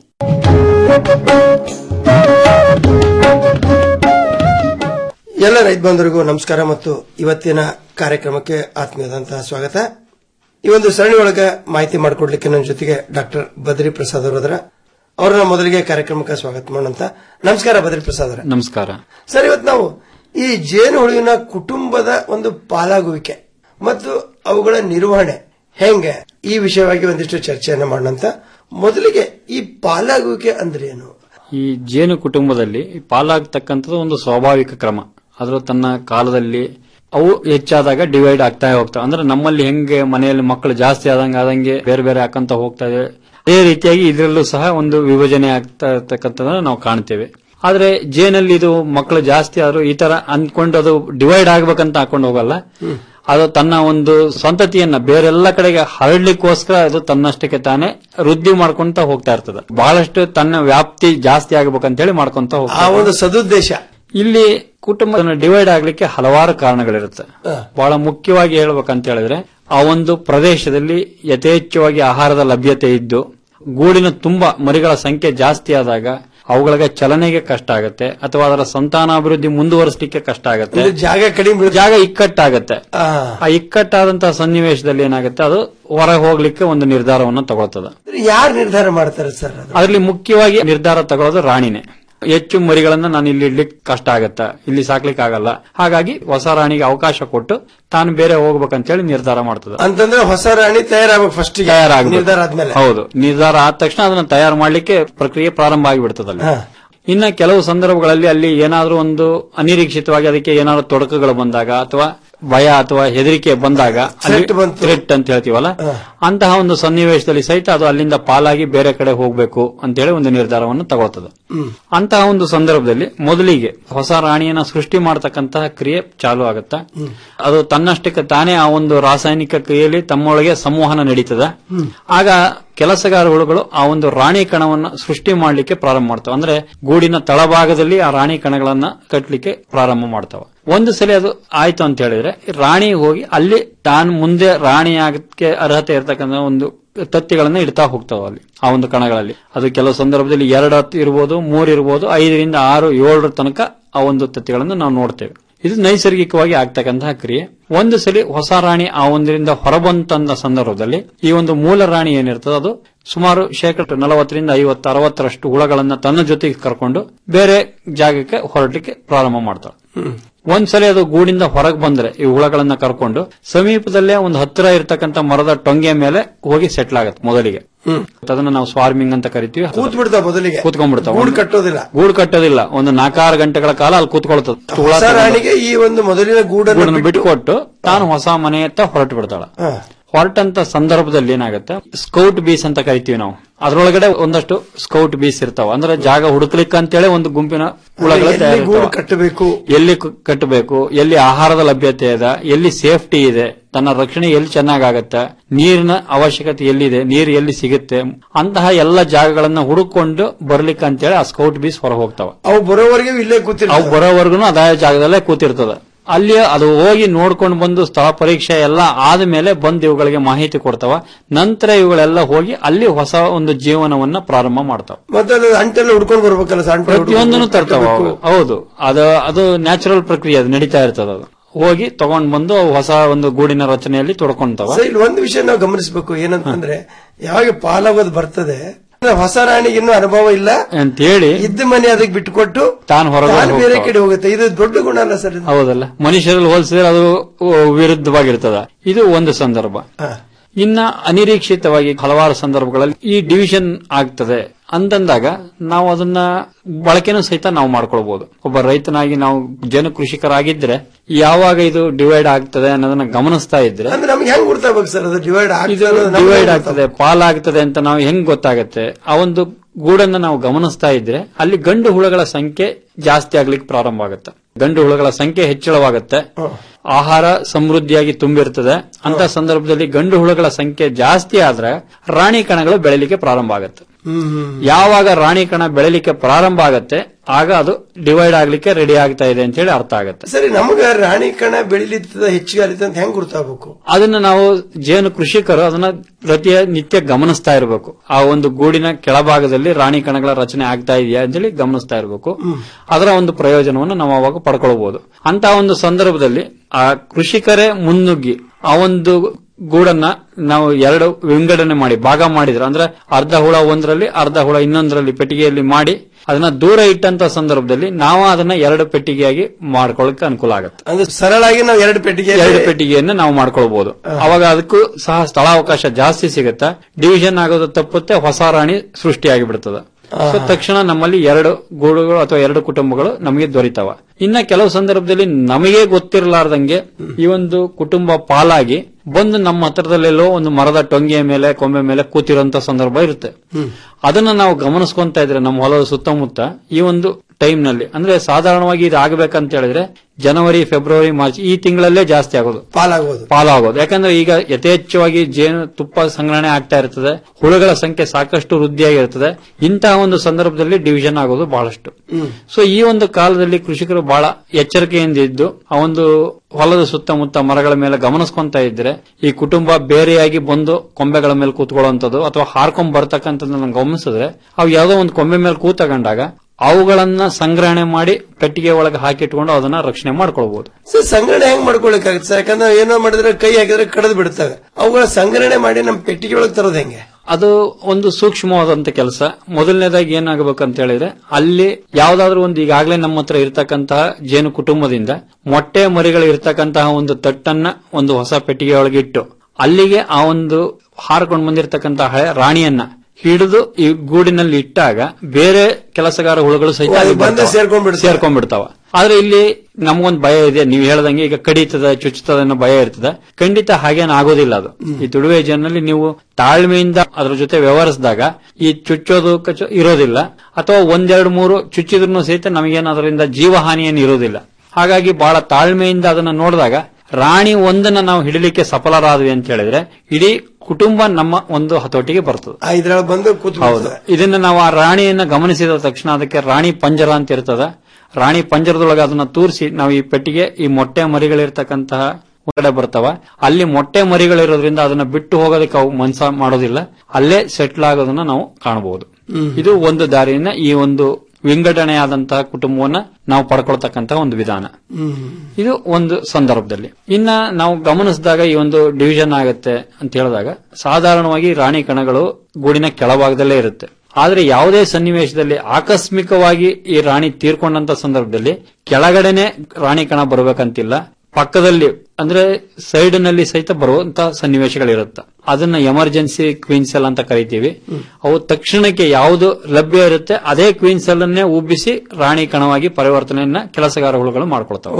ಎಲ್ಲ ರೈತ ಬಂಧುರಿಗೂ ನಮಸ್ಕಾರ ಮತ್ತು ಇವತ್ತಿನ ಕಾರ್ಯಕ್ರಮಕ್ಕೆ ಆತ್ಮೀಯದಂತಹ ಸ್ವಾಗತ ಈ ಒಂದು ಸರಣಿ ಒಳಗ ಮಾಹಿತಿ ಮಾಡಿಕೊಡ್ಲಿಕ್ಕೆ ನನ್ನ ಜೊತೆಗೆ ಡಾಕ್ಟರ್ ಬದ್ರಿ ಪ್ರಸಾದ್ ಅವರದ್ರ ಅವರನ್ನ ಮೊದಲಿಗೆ ಕಾರ್ಯಕ್ರಮಕ್ಕೆ ಸ್ವಾಗತ ಮಾಡೋಂತ ನಮಸ್ಕಾರ ಬದ್ರಿ ಪ್ರಸಾದ್ ಅವರ ನಮಸ್ಕಾರ ಸರ್ ಇವತ್ತು ನಾವು ಈ ಜೇನು ಹುಳುವಿನ ಕುಟುಂಬದ ಒಂದು ಪಾಲಾಗುವಿಕೆ ಮತ್ತು ಅವುಗಳ ನಿರ್ವಹಣೆ ಹೆಂಗೆ ಈ ವಿಷಯವಾಗಿ ಒಂದಿಷ್ಟು ಚರ್ಚೆಯನ್ನ ಮಾಡೋಂತ ಮೊದಲಿಗೆ ಈ ಪಾಲಾಗುವಿಕೆ ಅಂದ್ರೆ ಏನು ಈ ಜೇನು ಕುಟುಂಬದಲ್ಲಿ ಪಾಲಾಗ್ತಕ್ಕಂಥದ್ದು ಒಂದು ಸ್ವಾಭಾವಿಕ ಕ್ರಮ ಅದರ ತನ್ನ ಕಾಲದಲ್ಲಿ ಅವು ಹೆಚ್ಚಾದಾಗ ಡಿವೈಡ್ ಆಗ್ತಾ ಹೋಗ್ತಾವೆ ಅಂದ್ರೆ ನಮ್ಮಲ್ಲಿ ಹೆಂಗೆ ಮನೆಯಲ್ಲಿ ಮಕ್ಕಳು ಜಾಸ್ತಿ ಆದಂಗೆ ಆದಂಗೆ ಬೇರೆ ಬೇರೆ ಹಾಕಂತ ಹೋಗ್ತಾ ಇದೆ ಅದೇ ರೀತಿಯಾಗಿ ಇದರಲ್ಲೂ ಸಹ ಒಂದು ವಿಭಜನೆ ಆಗ್ತಾ ಇರ್ತಕ್ಕಂಥದ್ದನ್ನ ನಾವು ಕಾಣ್ತೇವೆ ಆದ್ರೆ ಜೇನಲ್ಲಿ ಇದು ಮಕ್ಕಳು ಜಾಸ್ತಿ ಆದ್ರೂ ಈ ತರ ಅಂದ್ಕೊಂಡು ಅದು ಡಿವೈಡ್ ಆಗ್ಬೇಕಂತ ಹಾಕೊಂಡು ಹೋಗಲ್ಲ ಅದು ತನ್ನ ಒಂದು ಸಂತತಿಯನ್ನ ಬೇರೆಲ್ಲ ಕಡೆಗೆ ಹರಡ್ಲಿಕ್ಕೋಸ್ಕರ ಅದು ತನ್ನಷ್ಟಕ್ಕೆ ತಾನೇ ವೃದ್ಧಿ ಮಾಡ್ಕೊಂತ ಹೋಗ್ತಾ ಇರ್ತದೆ ಬಹಳಷ್ಟು ತನ್ನ ವ್ಯಾಪ್ತಿ ಜಾಸ್ತಿ ಆಗ್ಬೇಕಂತ ಹೇಳಿ ಮಾಡ್ಕೊಂತ ಆ ಹೋಗ್ತಾ ಒಂದು ಸದುದ್ದೇಶ ಇಲ್ಲಿ ಕುಟುಂಬ ಡಿವೈಡ್ ಆಗ್ಲಿಕ್ಕೆ ಹಲವಾರು ಕಾರಣಗಳಿರುತ್ತೆ ಬಹಳ ಮುಖ್ಯವಾಗಿ ಹೇಳ್ಬೇಕಂತ ಹೇಳಿದ್ರೆ ಆ ಒಂದು ಪ್ರದೇಶದಲ್ಲಿ ಯಥೇಚ್ಛವಾಗಿ ಆಹಾರದ ಲಭ್ಯತೆ ಇದ್ದು ಗೂಡಿನ ತುಂಬಾ ಮರಿಗಳ ಸಂಖ್ಯೆ ಜಾಸ್ತಿ ಆದಾಗ ಅವುಗಳಿಗೆ ಚಲನೆಗೆ ಕಷ್ಟ ಆಗುತ್ತೆ ಅಥವಾ ಅದರ ಸಂತಾನಾಭಿವೃದ್ಧಿ ಮುಂದುವರಿಸಲಿಕ್ಕೆ ಕಷ್ಟ ಆಗುತ್ತೆ ಅಂದ್ರೆ ಜಾಗ ಕಡಿಮೆ ಜಾಗ ಇಕ್ಕಟ್ಟಾಗತ್ತೆ ಆ ಇಕ್ಕಟ್ಟಾದಂತಹ ಸನ್ನಿವೇಶದಲ್ಲಿ ಏನಾಗುತ್ತೆ ಅದು ಹೊರಗೆ ಹೋಗ್ಲಿಕ್ಕೆ ಒಂದು ನಿರ್ಧಾರವನ್ನು ತಗೊಳ್ತದೆ ಯಾರು ನಿರ್ಧಾರ ಮಾಡ್ತಾರೆ ಸರ್ ಅದು ಅದರಲ್ಲಿ ಮುಖ್ಯವಾಗಿ ನಿರ್ಧಾರ ತಗೊಳ್ಳೋದು ರಾಣಿನೇ ಹೆಚ್ಚು ಮರಿಗಳನ್ನ ನಾನು ಇಲ್ಲಿ ಇಡ್ಲಿಕ್ಕೆ ಕಷ್ಟ ಆಗತ್ತ ಇಲ್ಲಿ ಸಾಕ್ಲಿಕ್ಕೆ ಆಗಲ್ಲ ಹಾಗಾಗಿ ಹೊಸ ರಾಣಿಗೆ ಅವಕಾಶ ಕೊಟ್ಟು ತಾನು ಬೇರೆ ಹೋಗ್ಬೇಕಂತ ಹೇಳಿ ನಿರ್ಧಾರ ಮಾಡ್ತದೆ ಅಂತಂದ್ರೆ ಹೊಸ ರಾಣಿ ತಯಾರಾಗಬೇಕು ಫಸ್ಟ್ ತಯಾರಾಗ್ಬೇಕು. ನಿರ್ಧಾರ ಆದ್ಮೇಲೆ ಹೌದು ನಿರ್ಧಾರ ಆದ ತಕ್ಷಣ ಅದನ್ನ ತಯಾರು ಮಾಡ್ಲಿಕ್ಕೆ ಪ್ರಕ್ರಿಯೆ ಪ್ರಾರಂಭ ಆಗಿಬಿಡ್ತದಲ್ಲ ಹಾ. ಇನ್ನ ಕೆಲವು ಸಂದರ್ಭಗಳಲ್ಲಿ ಅಲ್ಲಿ ಏನಾದ್ರೂ ಒಂದು ಅನಿರೀಕ್ಷಿತವಾಗಿ ಅದಕ್ಕೆ ಏನಾದ್ರು ತೊಡಕುಗಳು ಬಂದಾಗ ಅಥವಾ ಭಯ ಅಥವಾ ಹೆದರಿಕೆ ಬಂದಾಗ Threat ಬಂತು. ಥ್ರೆಟ್ ಅಂತ ಹೇಳ್ತೀವಲ್ಲ ಅಂತಹ ಒಂದು ಸನ್ನಿವೇಶದಲ್ಲಿ ಸಹಿತ ಅದು ಅಲ್ಲಿಂದ ಪಾಲಾಗಿ ಬೇರೆ ಕಡೆ ಹೋಗಬೇಕು ಅಂತ ಹೇಳಿ ಒಂದು ನಿರ್ಧಾರವನ್ನು ತಗೊಳ್ತದೆ ಹ್ಮ್ ಅಂತಹ ಒಂದು ಸಂದರ್ಭದಲ್ಲಿ ಮೊದಲಿಗೆ ಹೊಸ ರಾಣಿಯನ್ನ ಸೃಷ್ಟಿ ಮಾಡತಕ್ಕಂತಹ ಕ್ರಿಯೆ ಚಾಲು ಆಗುತ್ತಾ ಹ್ಮ್. ಅದು ತನ್ನಷ್ಟಕ್ಕೆ ತಾನೇ ಆ ಒಂದು ರಾಸಾಯನಿಕ ಕ್ರಿಯೆಯಲ್ಲಿ ತಮ್ಮೊಳಗೆ ಸಂವಹನ ನಡೀತದ ಹ್ಮ್. ಆಗ ಕೆಲಸಗಾರ ಹುಳುಗಳು ಆ ಒಂದು ರಾಣಿ ಕಣವನ್ನ ಸೃಷ್ಟಿ ಮಾಡಲಿಕ್ಕೆ ಪ್ರಾರಂಭ ಮಾಡ್ತಾವ ಅಂದ್ರೆ ಗೂಡಿನ ತಳಭಾಗದಲ್ಲಿ ಆ ರಾಣಿ ಕಣಗಳನ್ನ ಕಟ್ಟಲಿಕ್ಕೆ ಪ್ರಾರಂಭ ಮಾಡ್ತಾವ ಒಂದು ಸಲ ಅದು ಆಯ್ತು ಅಂತ ಹೇಳಿದ್ರೆ ರಾಣಿ ಹೋಗಿ ಅಲ್ಲಿ ತಾನು ಮುಂದೆ ರಾಣಿ ಆಗಕ್ಕೆ ಅರ್ಹತೆ ಇರತಕ್ಕಂತ ಒಂದು ತತ್ತಿಗಳನ್ನ ಇಡ್ತಾ ಹೋಗ್ತಾವ ಅಲ್ಲಿ ಆ ಒಂದು ಕಣಗಳಲ್ಲಿ ಅದು ಕೆಲವು ಸಂದರ್ಭದಲ್ಲಿ ಎರಡು ಹತ್ತು ಇರ್ಬೋದು ಮೂರು ಇರ್ಬೋದು ಐದರಿಂದ ಆರು ಏಳರ ತನಕ ಆ ಒಂದು ತತ್ತಿಗಳನ್ನು ನಾವು ನೋಡ್ತೇವೆ ಇದು ನೈಸರ್ಗಿಕವಾಗಿ ಆಗ್ತಕ್ಕಂತಹ ಕ್ರಿಯೆ ಒಂದು ಸಲ ಹೊಸ ರಾಣಿ ಆ ಒಂದರಿಂದ ಹೊರಬಂತಂದ ಸಂದರ್ಭದಲ್ಲಿ ಈ ಒಂದು ಮೂಲ ರಾಣಿ ಏನಿರ್ತದೆ ಅದು ಸುಮಾರು ಶೇಕಡ ನಲವತ್ತರಿಂದ ಐವತ್ತು ಅರವತ್ತರಷ್ಟು ಹುಳಗಳನ್ನ ತನ್ನ ಜೊತೆಗೆ ಕರ್ಕೊಂಡು ಬೇರೆ ಜಾಗಕ್ಕೆ ಹೊರಟಲಿಕ್ಕೆ ಪ್ರಾರಂಭ ಮಾಡ್ತಾಳೆ ಒಂದ್ಸಲ ಅದು ಗೂಡಿಂದ ಹೊರಗೆ ಬಂದ್ರೆ ಈ ಹುಳಗಳನ್ನ ಕರ್ಕೊಂಡು ಸಮೀಪದಲ್ಲೇ ಒಂದು ಹತ್ತಿರ ಇರತಕ್ಕಂತ ಮರದ ಟೊಂಗೆ ಮೇಲೆ ಹೋಗಿ ಸೆಟ್ಲ್ ಆಗತ್ತೆ ಮೊದಲಿಗೆ ಅದನ್ನ ನಾವು ಸ್ವಾರ್ಮಿಂಗ್ ಅಂತ ಕರಿತೀವಿ ಕೂತ್ ಬಿಡ್ತಾವ ಮೊದಲಿಗೆ ಕೂತ್ಕೊಂಡ್ಬಿಡ್ತಾವ ಗೂಡು ಕಟ್ಟೋದಿಲ್ಲ ಗೂಡು ಕಟ್ಟೋದಿಲ್ಲ ಒಂದು ನಾಲ್ಕಾರು ಗಂಟೆಗಳ ಕಾಲ ಅಲ್ಲಿ ಕೂತ್ಕೊಳ್ತದೆ ಹುಳ ಹೊಸ ರಾಣಿಗೆ ಈ ಒಂದು ಮೊದಲಿನ ಗೂಡನ್ನು ಗೂಡನ್ನು ಬಿಟ್ಟುಕೊಟ್ಟು ತಾನು ಹೊಸ ಮನೆಯತ್ತ ಹೊರಟು ಬಿಡ್ತಾಳ ಹಾ. ಹೊರಟಂತ ಸಂದರ್ಭದಲ್ಲಿ ಏನಾಗುತ್ತೆ ಸ್ಕೌಟ್ ಬೀಸ್ ಅಂತ ಕರಿತೀವಿ ನಾವು ಅದ್ರೊಳಗಡೆ ಒಂದಷ್ಟು ಸ್ಕೌಟ್ ಬೀಸ್ ಇರ್ತಾವ ಅಂದ್ರೆ ಜಾಗ ಹುಡುಕ್ಲಿಕ್ಕೆ ಅಂತೇಳಿ ಒಂದು ಗುಂಪಿನ ಹುಳಗಳು ಎಲ್ಲಿ ತಯಾರಿರ್ತಾವ. ಗೂಡು ಕಟ್ಟಬೇಕು ಎಲ್ಲಿ ಕು- ಕಟ್ಟಬೇಕು ಎಲ್ಲಿ ಆಹಾರದ ಲಭ್ಯತೆ ಇದೆ ಎಲ್ಲಿ ಸೇಫ್ಟಿ ಇದೆ ತನ್ನ ರಕ್ಷಣೆ ಎಲ್ಲಿ ಚೆನ್ನಾಗಾಗತ್ತೆ ನೀರಿನ ಅವಶ್ಯಕತೆ ಎಲ್ಲಿದೆ ನೀರು ಎಲ್ಲಿ ಸಿಗುತ್ತೆ ಅಂತಹ ಎಲ್ಲ ಜಾಗಗಳನ್ನ ಹುಡುಕೊಂಡು ಬರ್ಲಿಕ್ಕೆ ಅಂತೇಳಿ ಆ ಸ್ಕೌಟ್ ಬೀಸ್ ಹೊರ ಹೋಗ್ತಾವ ಅವು ಬರೋವರೆಗೆ ಇಲ್ಲೇ ಅವು ಕೂತಿರ್ತಾವ ಬರೋವರೆಗೂ ಅದಾಯ ಜಾಗದಲ್ಲೇ ಕೂತಿರ್ತದ ಅಲ್ಲಿ ಅದು ಹೋಗಿ ನೋಡ್ಕೊಂಡು ಬಂದು ಸ್ಥಳ ಪರೀಕ್ಷೆ ಎಲ್ಲ ಆದ್ಮೇಲೆ ಬಂದು ಇವುಗಳಿಗೆ ಮಾಹಿತಿ ಕೊಡ್ತಾವ ನಂತರ ಇವುಗಳೆಲ್ಲ ಹೋಗಿ ಅಲ್ಲಿ ಹೊಸ ಒಂದು ಜೀವನವನ್ನ ಪ್ರಾರಂಭ ಮಾಡ್ತಾವ ಮತ್ತೆ ಅದು ಅಂಟೆಲ್ಲ ಹುಡ್ಕೊಂಡು ಬರ್ಬೇಕಲ್ಲ ಸಣ್ಣ ಪುಟ್ಟ ಪ್ರತಿಯೊಂದನ್ನು ಹುಡ್ಕೊಂಡು ತರ್ತಾವ ಕಟ್ಟಬೇಕು. ಅವು. ಹೌದು ಅದು ಅದು ನ್ಯಾಚುರಲ್ ಪ್ರಕ್ರಿಯೆ ಅದು ನಡೀತಾ ಇರ್ತದ ಅದು ಹೋಗಿ ತಗೊಂಡ್ ಬಂದು ಅವು ಹೊಸ ಒಂದು ಗೂಡಿನ ರಚನೆಯಲ್ಲಿ ತೊಡ್ಕೊಂತಾವ ಸೊ ಇಲ್ಲಿ ಒಂದು ವಿಷಯ ನಾವು ಗಮನಿಸಬೇಕು ಏನಂತಂದ್ರೆ ಯಾವಾಗ ಪಾಲಾಗೋದು ಬರ್ತದೆ ಅಂದ್ರೆ ಹೊಸ ರಾಣಿಗೆ ಇನ್ನೂ ಅನುಭವ ಇಲ್ಲ ಅಂತೇಳಿ ಇದ್ದ ಮನೆ ಅದಕ್ಕೆ ಬಿಟ್ಟುಕೊಟ್ಟು ತಾನು ಹೊರಗೆ ತಾನು ಬೇರೆ ಹೋಗ್ತಾವ. ಕಡೆ ಹೋಗುತ್ತೆ ಇದು ದೊಡ್ಡ ಗುಣ ಅಲ್ಲ ಸರ್ ಇದು? ಹೌದಲ್ಲ ಮನುಷ್ಯರಲ್ಲಿ ಹೋಲಿಸಿದ್ರೆ ಅದು ವಿರುದ್ಧವಾಗಿರ್ತದ ಇದು ಒಂದು ಸಂದರ್ಭ ಇನ್ನ ಅನಿರೀಕ್ಷಿತವಾಗಿ ಹಲವಾರು ಸಂದರ್ಭಗಳಲ್ಲಿ ಈ ಡಿವಿಷನ್ ಆಗ್ತದೆ ಅಂತಂದಾಗ ನಾವು ಅದನ್ನ ಬಳಕೆನೂ ಸಹಿತ ನಾವು ಮಾಡ್ಕೊಳ್ಬಹುದು ಒಬ್ಬ ರೈತನಾಗಿ ನಾವು ಜನ ಕೃಷಿಕರಾಗಿದ್ರೆ ಯಾವಾಗ ಇದು ಡಿವೈಡ್ ಆಗ್ತದೆ ಅನ್ನೋದನ್ನ ಗಮನಿಸ್ತಾ ಇದ್ರೆ ಅಂದ್ರೆ ನಮ್ಗೆ ಹೆಂಗ್ ಗೊತ್ತಾಗ್ಬೇಕು ಸರ್ ಅದು ಡಿವೈಡ್ ಇದು ಡಿವೈಡ್ ಆಗ್ತದೆ ಪಾಲಾಗ್ತದೆ ಅಂತ ನಾವು ಹೆಂಗ್ ಗೊತ್ತಾಗತ್ತೆ ಆ ಒಂದು ಗೂಡನ್ನ ನಾವು ಗಮನಿಸ್ತಾ ಇದ್ರೆ ಅಲ್ಲಿ ಗಂಡು ಹುಳಗಳ ಸಂಖ್ಯೆ ಜಾಸ್ತಿ ಆಗ್ಲಿಕ್ಕೆ ಪ್ರಾರಂಭ ಆಗುತ್ತೆ ಗಂಡು ಹುಳಗಳ ಸಂಖ್ಯೆ ಹೆಚ್ಚಳವಾಗುತ್ತೆ ಆಹಾರ ಸಮೃದ್ಧಿಯಾಗಿ ತುಂಬಿರ್ತದೆ ಅಂತ ಸಂದರ್ಭದಲ್ಲಿ ಗಂಡು ಹುಳಗಳ ಸಂಖ್ಯೆ ಜಾಸ್ತಿ ಆದ್ರೆ ರಾಣಿ ಕಣಗಳು ಬೆಳಿಲಿಕ್ಕೆ ಪ್ರಾರಂಭ ಆಗುತ್ತೆ ಯಾವಾಗ ರಾಣಿ ಕಣ ಬೆಳಿಲಿಕ್ಕೆ ಪ್ರಾರಂಭ ಆಗತ್ತೆ ಆಗ ಅದು ಡಿವೈಡ್ ಆಗ್ಲಿಕ್ಕೆ ರೆಡಿ ಆಗ್ತಾ ಇದೆ ಅಂತ ಹೇಳಿ ಅರ್ಥ ಆಗುತ್ತೆ ಸರಿ ನಮಗ ರಾಣಿ ಕಣ ಬೆಳಿಲಿತ್ತದ ಹೆಚ್ಚಿಗೆ ಆಲಿತ ಅಂತ ಹೆಂಗ್ ಗೊತ್ತಾಗಬೇಕು ಅದನ್ನ ನಾವು ಜೇನು ಕೃಷಿಕರು ಅದನ್ನ ಪ್ರತಿ ನಿತ್ಯ ಗಮನಿಸ್ತಾ ಇರಬೇಕು ಆ ಒಂದು ಗೂಡಿನ ಕೆಳಭಾಗದಲ್ಲಿ ರಾಣಿ ಕಣಗಳ ರಚನೆ ಆಗ್ತಾ ಇದೆಯಾ ಅಂತೇಳಿ ಗಮನಿಸ್ತಾ ಇರಬೇಕು ಅದರ ಒಂದು ಪ್ರಯೋಜನವನ್ನು ನಾವು ಅವಾಗ ಪಡ್ಕೊಳ್ಬಹುದು ಅಂತ ಒಂದು ಸಂದರ್ಭದಲ್ಲಿ ಆ ಕೃಷಿಕರೇ ಮುನ್ನುಗ್ಗಿ ಆ ಒಂದು ಗೂಡನ್ನ ನಾವು ಎರಡು ವಿಂಗಡಣೆ ಮಾಡಿ ಭಾಗ ಮಾಡಿದ್ರೆ ಅಂದ್ರೆ ಅರ್ಧ ಹುಳ ಒಂದರಲ್ಲಿ ಅರ್ಧ ಹುಳ ಇನ್ನೊಂದರಲ್ಲಿ ಪೆಟ್ಟಿಗೆಯಲ್ಲಿ ಮಾಡಿ ಅದನ್ನ ದೂರ ಇಟ್ಟಂತ ಸಂದರ್ಭದಲ್ಲಿ ನಾವು ಅದನ್ನ ಎರಡು ಪೆಟ್ಟಿಗೆಯಾಗಿ ಮಾಡ್ಕೊಳ್ಳಕ್ಕೆ ಅನುಕೂಲ ಆಗುತ್ತೆ ಅಂದ್ರೆ ಸರಳಾಗಿ ನಾವು ಎರಡು ಪೆಟ್ಟಿಗೆ ಎರಡು ಪೆಟ್ಟಿಗೆಯನ್ನ ನಾವು ಮಾಡ್ಕೊಳ್ಬಹುದು ಅವಾಗ ಅದಕ್ಕೂ ಸಹ ಸ್ಥಳಾವಕಾಶ ಜಾಸ್ತಿ ಸಿಗುತ್ತೆ ಡಿವಿಷನ್ ಆಗೋದು ತಪ್ಪುತ್ತೆ ಹೊಸ ರಾಣಿ ಸೃಷ್ಟಿಯಾಗಿ ಬಿಡ್ತದ ಸೊ ತಕ್ಷಣ ನಮ್ಮಲ್ಲಿ ಎರಡು ಗೂಡುಗಳು ಅಥವಾ ಎರಡು ಕುಟುಂಬಗಳು ನಮಗೆ ದೊರೀತಾವ ಇನ್ನ ಕೆಲವು ಸಂದರ್ಭದಲ್ಲಿ ನಮಗೆ ಗೊತ್ತಿರಲಾರ್ದಂಗೆ ಈ ಒಂದು ಕುಟುಂಬ ಪಾಲಾಗಿ ಬಂದು ನಮ್ಮ ಹತ್ರದಲ್ಲೆಲ್ಲೋ ಒಂದು ಮರದ ಟೊಂಗೆಯ ಮೇಲೆ ಕೊಂಬೆ ಮೇಲೆ ಕೂತಿರುವಂತ ಸಂದರ್ಭ ಇರುತ್ತೆ ಅದನ್ನ ನಾವು ಗಮನಿಸ್ಕೊಂತ ಇದ್ರೆ ನಮ್ಮ ಹೊಲದ ಸುತ್ತಮುತ್ತ ಈ ಒಂದು ಟೈಮ್ ನಲ್ಲಿ ಅಂದ್ರೆ ಸಾಧಾರಣವಾಗಿ ಇದು ಆಗ್ಬೇಕಂತ ಹೇಳಿದ್ರೆ ಜನವರಿ ಫೆಬ್ರವರಿ ಮಾರ್ಚ್ ಈ ತಿಂಗಳಲ್ಲೇ ಜಾಸ್ತಿ ಆಗೋದು ಪಾಲಾಗೋದು ಪಾಲಾಗೋದು ಯಾಕಂದ್ರೆ ಈಗ ಯಥೇಚ್ಛವಾಗಿ ಜೇನು ತುಪ್ಪ ಸಂಗ್ರಹಣೆ ಆಗ್ತಾ ಇರ್ತದೆ ಹುಳುಗಳ ಸಂಖ್ಯೆ ಸಾಕಷ್ಟು ವೃದ್ಧಿಯಾಗಿರ್ತದೆ ಇಂತಹ ಒಂದು ಸಂದರ್ಭದಲ್ಲಿ ಡಿವಿಷನ್ ಆಗೋದು ಬಹಳಷ್ಟು ಸೊ ಈ ಒಂದು ಕಾಲದಲ್ಲಿ ಕೃಷಿಕರು ಬಹಳ ಎಚ್ಚರಿಕೆಯಿಂದ ಇದ್ದು ಆ ಒಂದು ಹೊಲದ ಸುತ್ತಮುತ್ತ ಮರಗಳ ಮೇಲೆ ಗಮನಿಸ್ಕೊಂತ ಇದ್ರೆ ಈ ಕುಟುಂಬ ಬೇರೆಯಾಗಿ ಬಂದು ಕೊಂಬೆಗಳ ಮೇಲೆ ಕೂತ್ಕೊಳ್ಳುವಂಥದ್ದು ಅಥವಾ ಹಾರ್ಕೊಂಡ್ ಬರ್ತಕ್ಕಂಥದ್ದನ್ನ ಗಮನಿಸಿದ್ರೆ ಅವು ಯಾವುದೋ ಒಂದು ಕೊಂಬೆ ಮೇಲೆ ಕೂತಕೊಂಡಾಗ ಅವುಗಳನ್ನ ಸಂಗ್ರಹಣೆ ಮಾಡಿ ಪೆಟ್ಟಿಗೆ ಒಳಗೆ ಹಾಕಿಟ್ಕೊಂಡು ಅದನ್ನ ರಕ್ಷಣೆ ಮಾಡ್ಕೊಳ್ಬಹುದು ಸರ್ ಸಂಗ್ರಹಣೆ ಹೆಂಗ್ ಮಾಡ್ಕೊಳಕಾಗುತ್ತೆ ಸರ್ ಯಾಕಂದ್ರೆ ಏನೋ ಮಾಡಿದ್ರೆ ಕೈ ಹಾಕಿದ್ರೆ ಕಡದ್ ಬಿಡ್ತವೆ ಅವುಗಳ ಸಂಗ್ರಹಣೆ ಮಾಡಿ ನಮ್ಮ ಪೆಟ್ಟಿಗೆ ಒಳಗೆ ತರೋದು ಹೆಂಗೆ ಅದು ಒಂದು ಸೂಕ್ಷ್ಮವಾದಂತ ಕೆಲಸ ಮೊದಲನೇದಾಗಿ ಏನಾಗಬೇಕಂತ ಹೇಳಿದ್ರೆ ಅಲ್ಲಿ ಯಾವ್ದಾದ್ರು ಒಂದು ಈಗಾಗಲೇ ನಮ್ಮ ಹತ್ರ ಇರತಕ್ಕಂತಹ ಜೇನು ಕುಟುಂಬದಿಂದ ಮೊಟ್ಟೆ ಮರಿಗಳು ಇರತಕ್ಕಂತಹ ಒಂದು ತಟ್ಟನ್ನ ಒಂದು ಹೊಸ ಪೆಟ್ಟಿಗೆ ಒಳಗೆ ಇಟ್ಟು ಅಲ್ಲಿಗೆ ಆ ಒಂದು ಹಾರ್ಕೊಂಡು ಬಂದಿರತಕ್ಕಂತಹ ಹಳೆ ರಾಣಿಯನ್ನ ಹಿಡಿದು ಈ ಗೂಡಿನಲ್ಲಿ ಇಟ್ಟಾಗ ಬೇರೆ ಕೆಲಸಗಾರ ಹುಳುಗಳು ಸಹಿತ ಓ, ಅದು ಅಲ್ಲಿ ಬಂದು ಬರ್ತಾವ. ಸೇರ್ಕೊಂಡ್ಬಿಡ್ತಾವ. ಸೇರ್ಕೊಂಡ್ಬಿಡ್ತಾವ ಆದ್ರೆ ಇಲ್ಲಿ ನಮಗೊಂದು ಭಯ ಇದೆ ನೀವು ಹೇಳ್ದಂಗೆ ಈಗ ಕಡಿತದ ಚುಚ್ಚುತ್ತದೆ ಅನ್ನೋ ಭಯ ಇರ್ತದೆ ಖಂಡಿತ ಹಾಗೇನು ಆಗೋದಿಲ್ಲ ಅದು ಈ ತುಡುವೆ ಜನರಲ್ಲಿ ನೀವು ತಾಳ್ಮೆಯಿಂದ ಅದ್ರ ಜೊತೆ ವ್ಯವಹರಿಸಿದಾಗ ಈ ಚುಚ್ಚೋದು ಕಚ್ಚೋ ಇರೋದಿಲ್ಲ ಅಥವಾ ಒಂದೆರಡು ಮೂರು ಚುಚ್ಚಿದ್ರು ಸಹಿತ ನಮಗೇನು ಅದರಿಂದ ಜೀವಹಾನಿ ಏನು ಇರೋದಿಲ್ಲ ಹಾಗಾಗಿ ಬಹಳ ತಾಳ್ಮೆಯಿಂದ ಅದನ್ನ ನೋಡಿದಾಗ ರಾಣಿ ಒಂದನ್ನ ನಾವು ಹಿಡಿಲಿಕ್ಕೆ ಸಫಲರಾದ್ವಿ ಅಂತ ಹೇಳಿದ್ರೆ ಇಡೀ ಕುಟುಂಬ ನಮ್ಮ ಒಂದು ಹತೋಟಿಗೆ ಬರ್ತದೆ ಆ ಇದ್ರೊಳಗೆ ಬಂದು ಕೂತ್ ಹೌದು ಇದನ್ನ ನಾವು ಆ ರಾಣಿಯನ್ನ ಗಮನಿಸಿದ ತಕ್ಷಣ ಅದಕ್ಕೆ ರಾಣಿ ಪಂಜರ ಅಂತ ಇರ್ತದ ರಾಣಿ ಪಂಜರದೊಳಗೆ ಅದನ್ನ ತೂರಿಸಿ ನಾವು ಈ ಪೆಟ್ಟಿಗೆ ಈ ಮೊಟ್ಟೆ ಮರಿಗಳಿರ್ತಕ್ಕಂತಹ ಹೊರಗಡೆ ಬರ್ತಾವ ಅಲ್ಲಿ ಮೊಟ್ಟೆ ಮರಿಗಳಿರೋದ್ರಿಂದ ಅದನ್ನ ಬಿಟ್ಟು ಹೋಗೋದಕ್ಕೆ ಅವು ಮನ್ಸ ಮಾಡೋದಿಲ್ಲ ಅಲ್ಲೇ ಸೆಟ್ಲ್ ಆಗೋದನ್ನ ನಾವು ಕಾಣಬಹುದು ಇದು ಒಂದು ದಾರಿಯಿಂದ ಈ ಒಂದು ವಿಂಗಡಣೆಯಾದಂತಹ ಕುಟುಂಬವನ್ನ ನಾವು ಪಡ್ಕೊಳ್ತಕ್ಕಂತಹ ಒಂದು ವಿಧಾನ ಇದು ಒಂದು ಸಂದರ್ಭದಲ್ಲಿ ಇನ್ನ ನಾವು ಗಮನಿಸಿದಾಗ ಈ ಒಂದು ಡಿವಿಷನ್ ಆಗುತ್ತೆ ಅಂತ ಹೇಳಿದಾಗ ಸಾಧಾರಣವಾಗಿ ರಾಣಿ ಕಣಗಳು ಗೂಡಿನ ಕೆಳಭಾಗದಲ್ಲೇ ಇರುತ್ತೆ ಆದ್ರೆ ಯಾವುದೇ ಸನ್ನಿವೇಶದಲ್ಲಿ ಆಕಸ್ಮಿಕವಾಗಿ ಈ ರಾಣಿ ತೀರ್ಕೊಂಡಂತ ಸಂದರ್ಭದಲ್ಲಿ ಕೆಳಗಡೆನೆ ರಾಣಿ ಕಣ ಬರಬೇಕಂತಿಲ್ಲ ಪಕ್ಕದಲ್ಲಿ ಅಂದ್ರೆ ಸೈಡ್ ನಲ್ಲಿ ಸಹಿತ ಬರುವಂತ ಸನ್ನಿವೇಶಗಳಿರುತ್ತೆ ಅದನ್ನ ಎಮರ್ಜೆನ್ಸಿ ಕ್ವೀನ್ ಸೆಲ್ ಅಂತ ಕರಿತೀವಿ ಅವು ತಕ್ಷಣಕ್ಕೆ ಯಾವುದು ಲಭ್ಯ ಇರುತ್ತೆ ಅದೇ ಕ್ವೀನ್ ಸೆಲ್ ಅನ್ನೇ ಉಬ್ಬಿಸಿ ರಾಣಿ ಕಣವಾಗಿ ಪರಿವರ್ತನೆಯನ್ನ ಕೆಲಸಗಾರ ಹುಳುಗಳು ಮಾಡ್ಕೊಳ್ತಾವೆ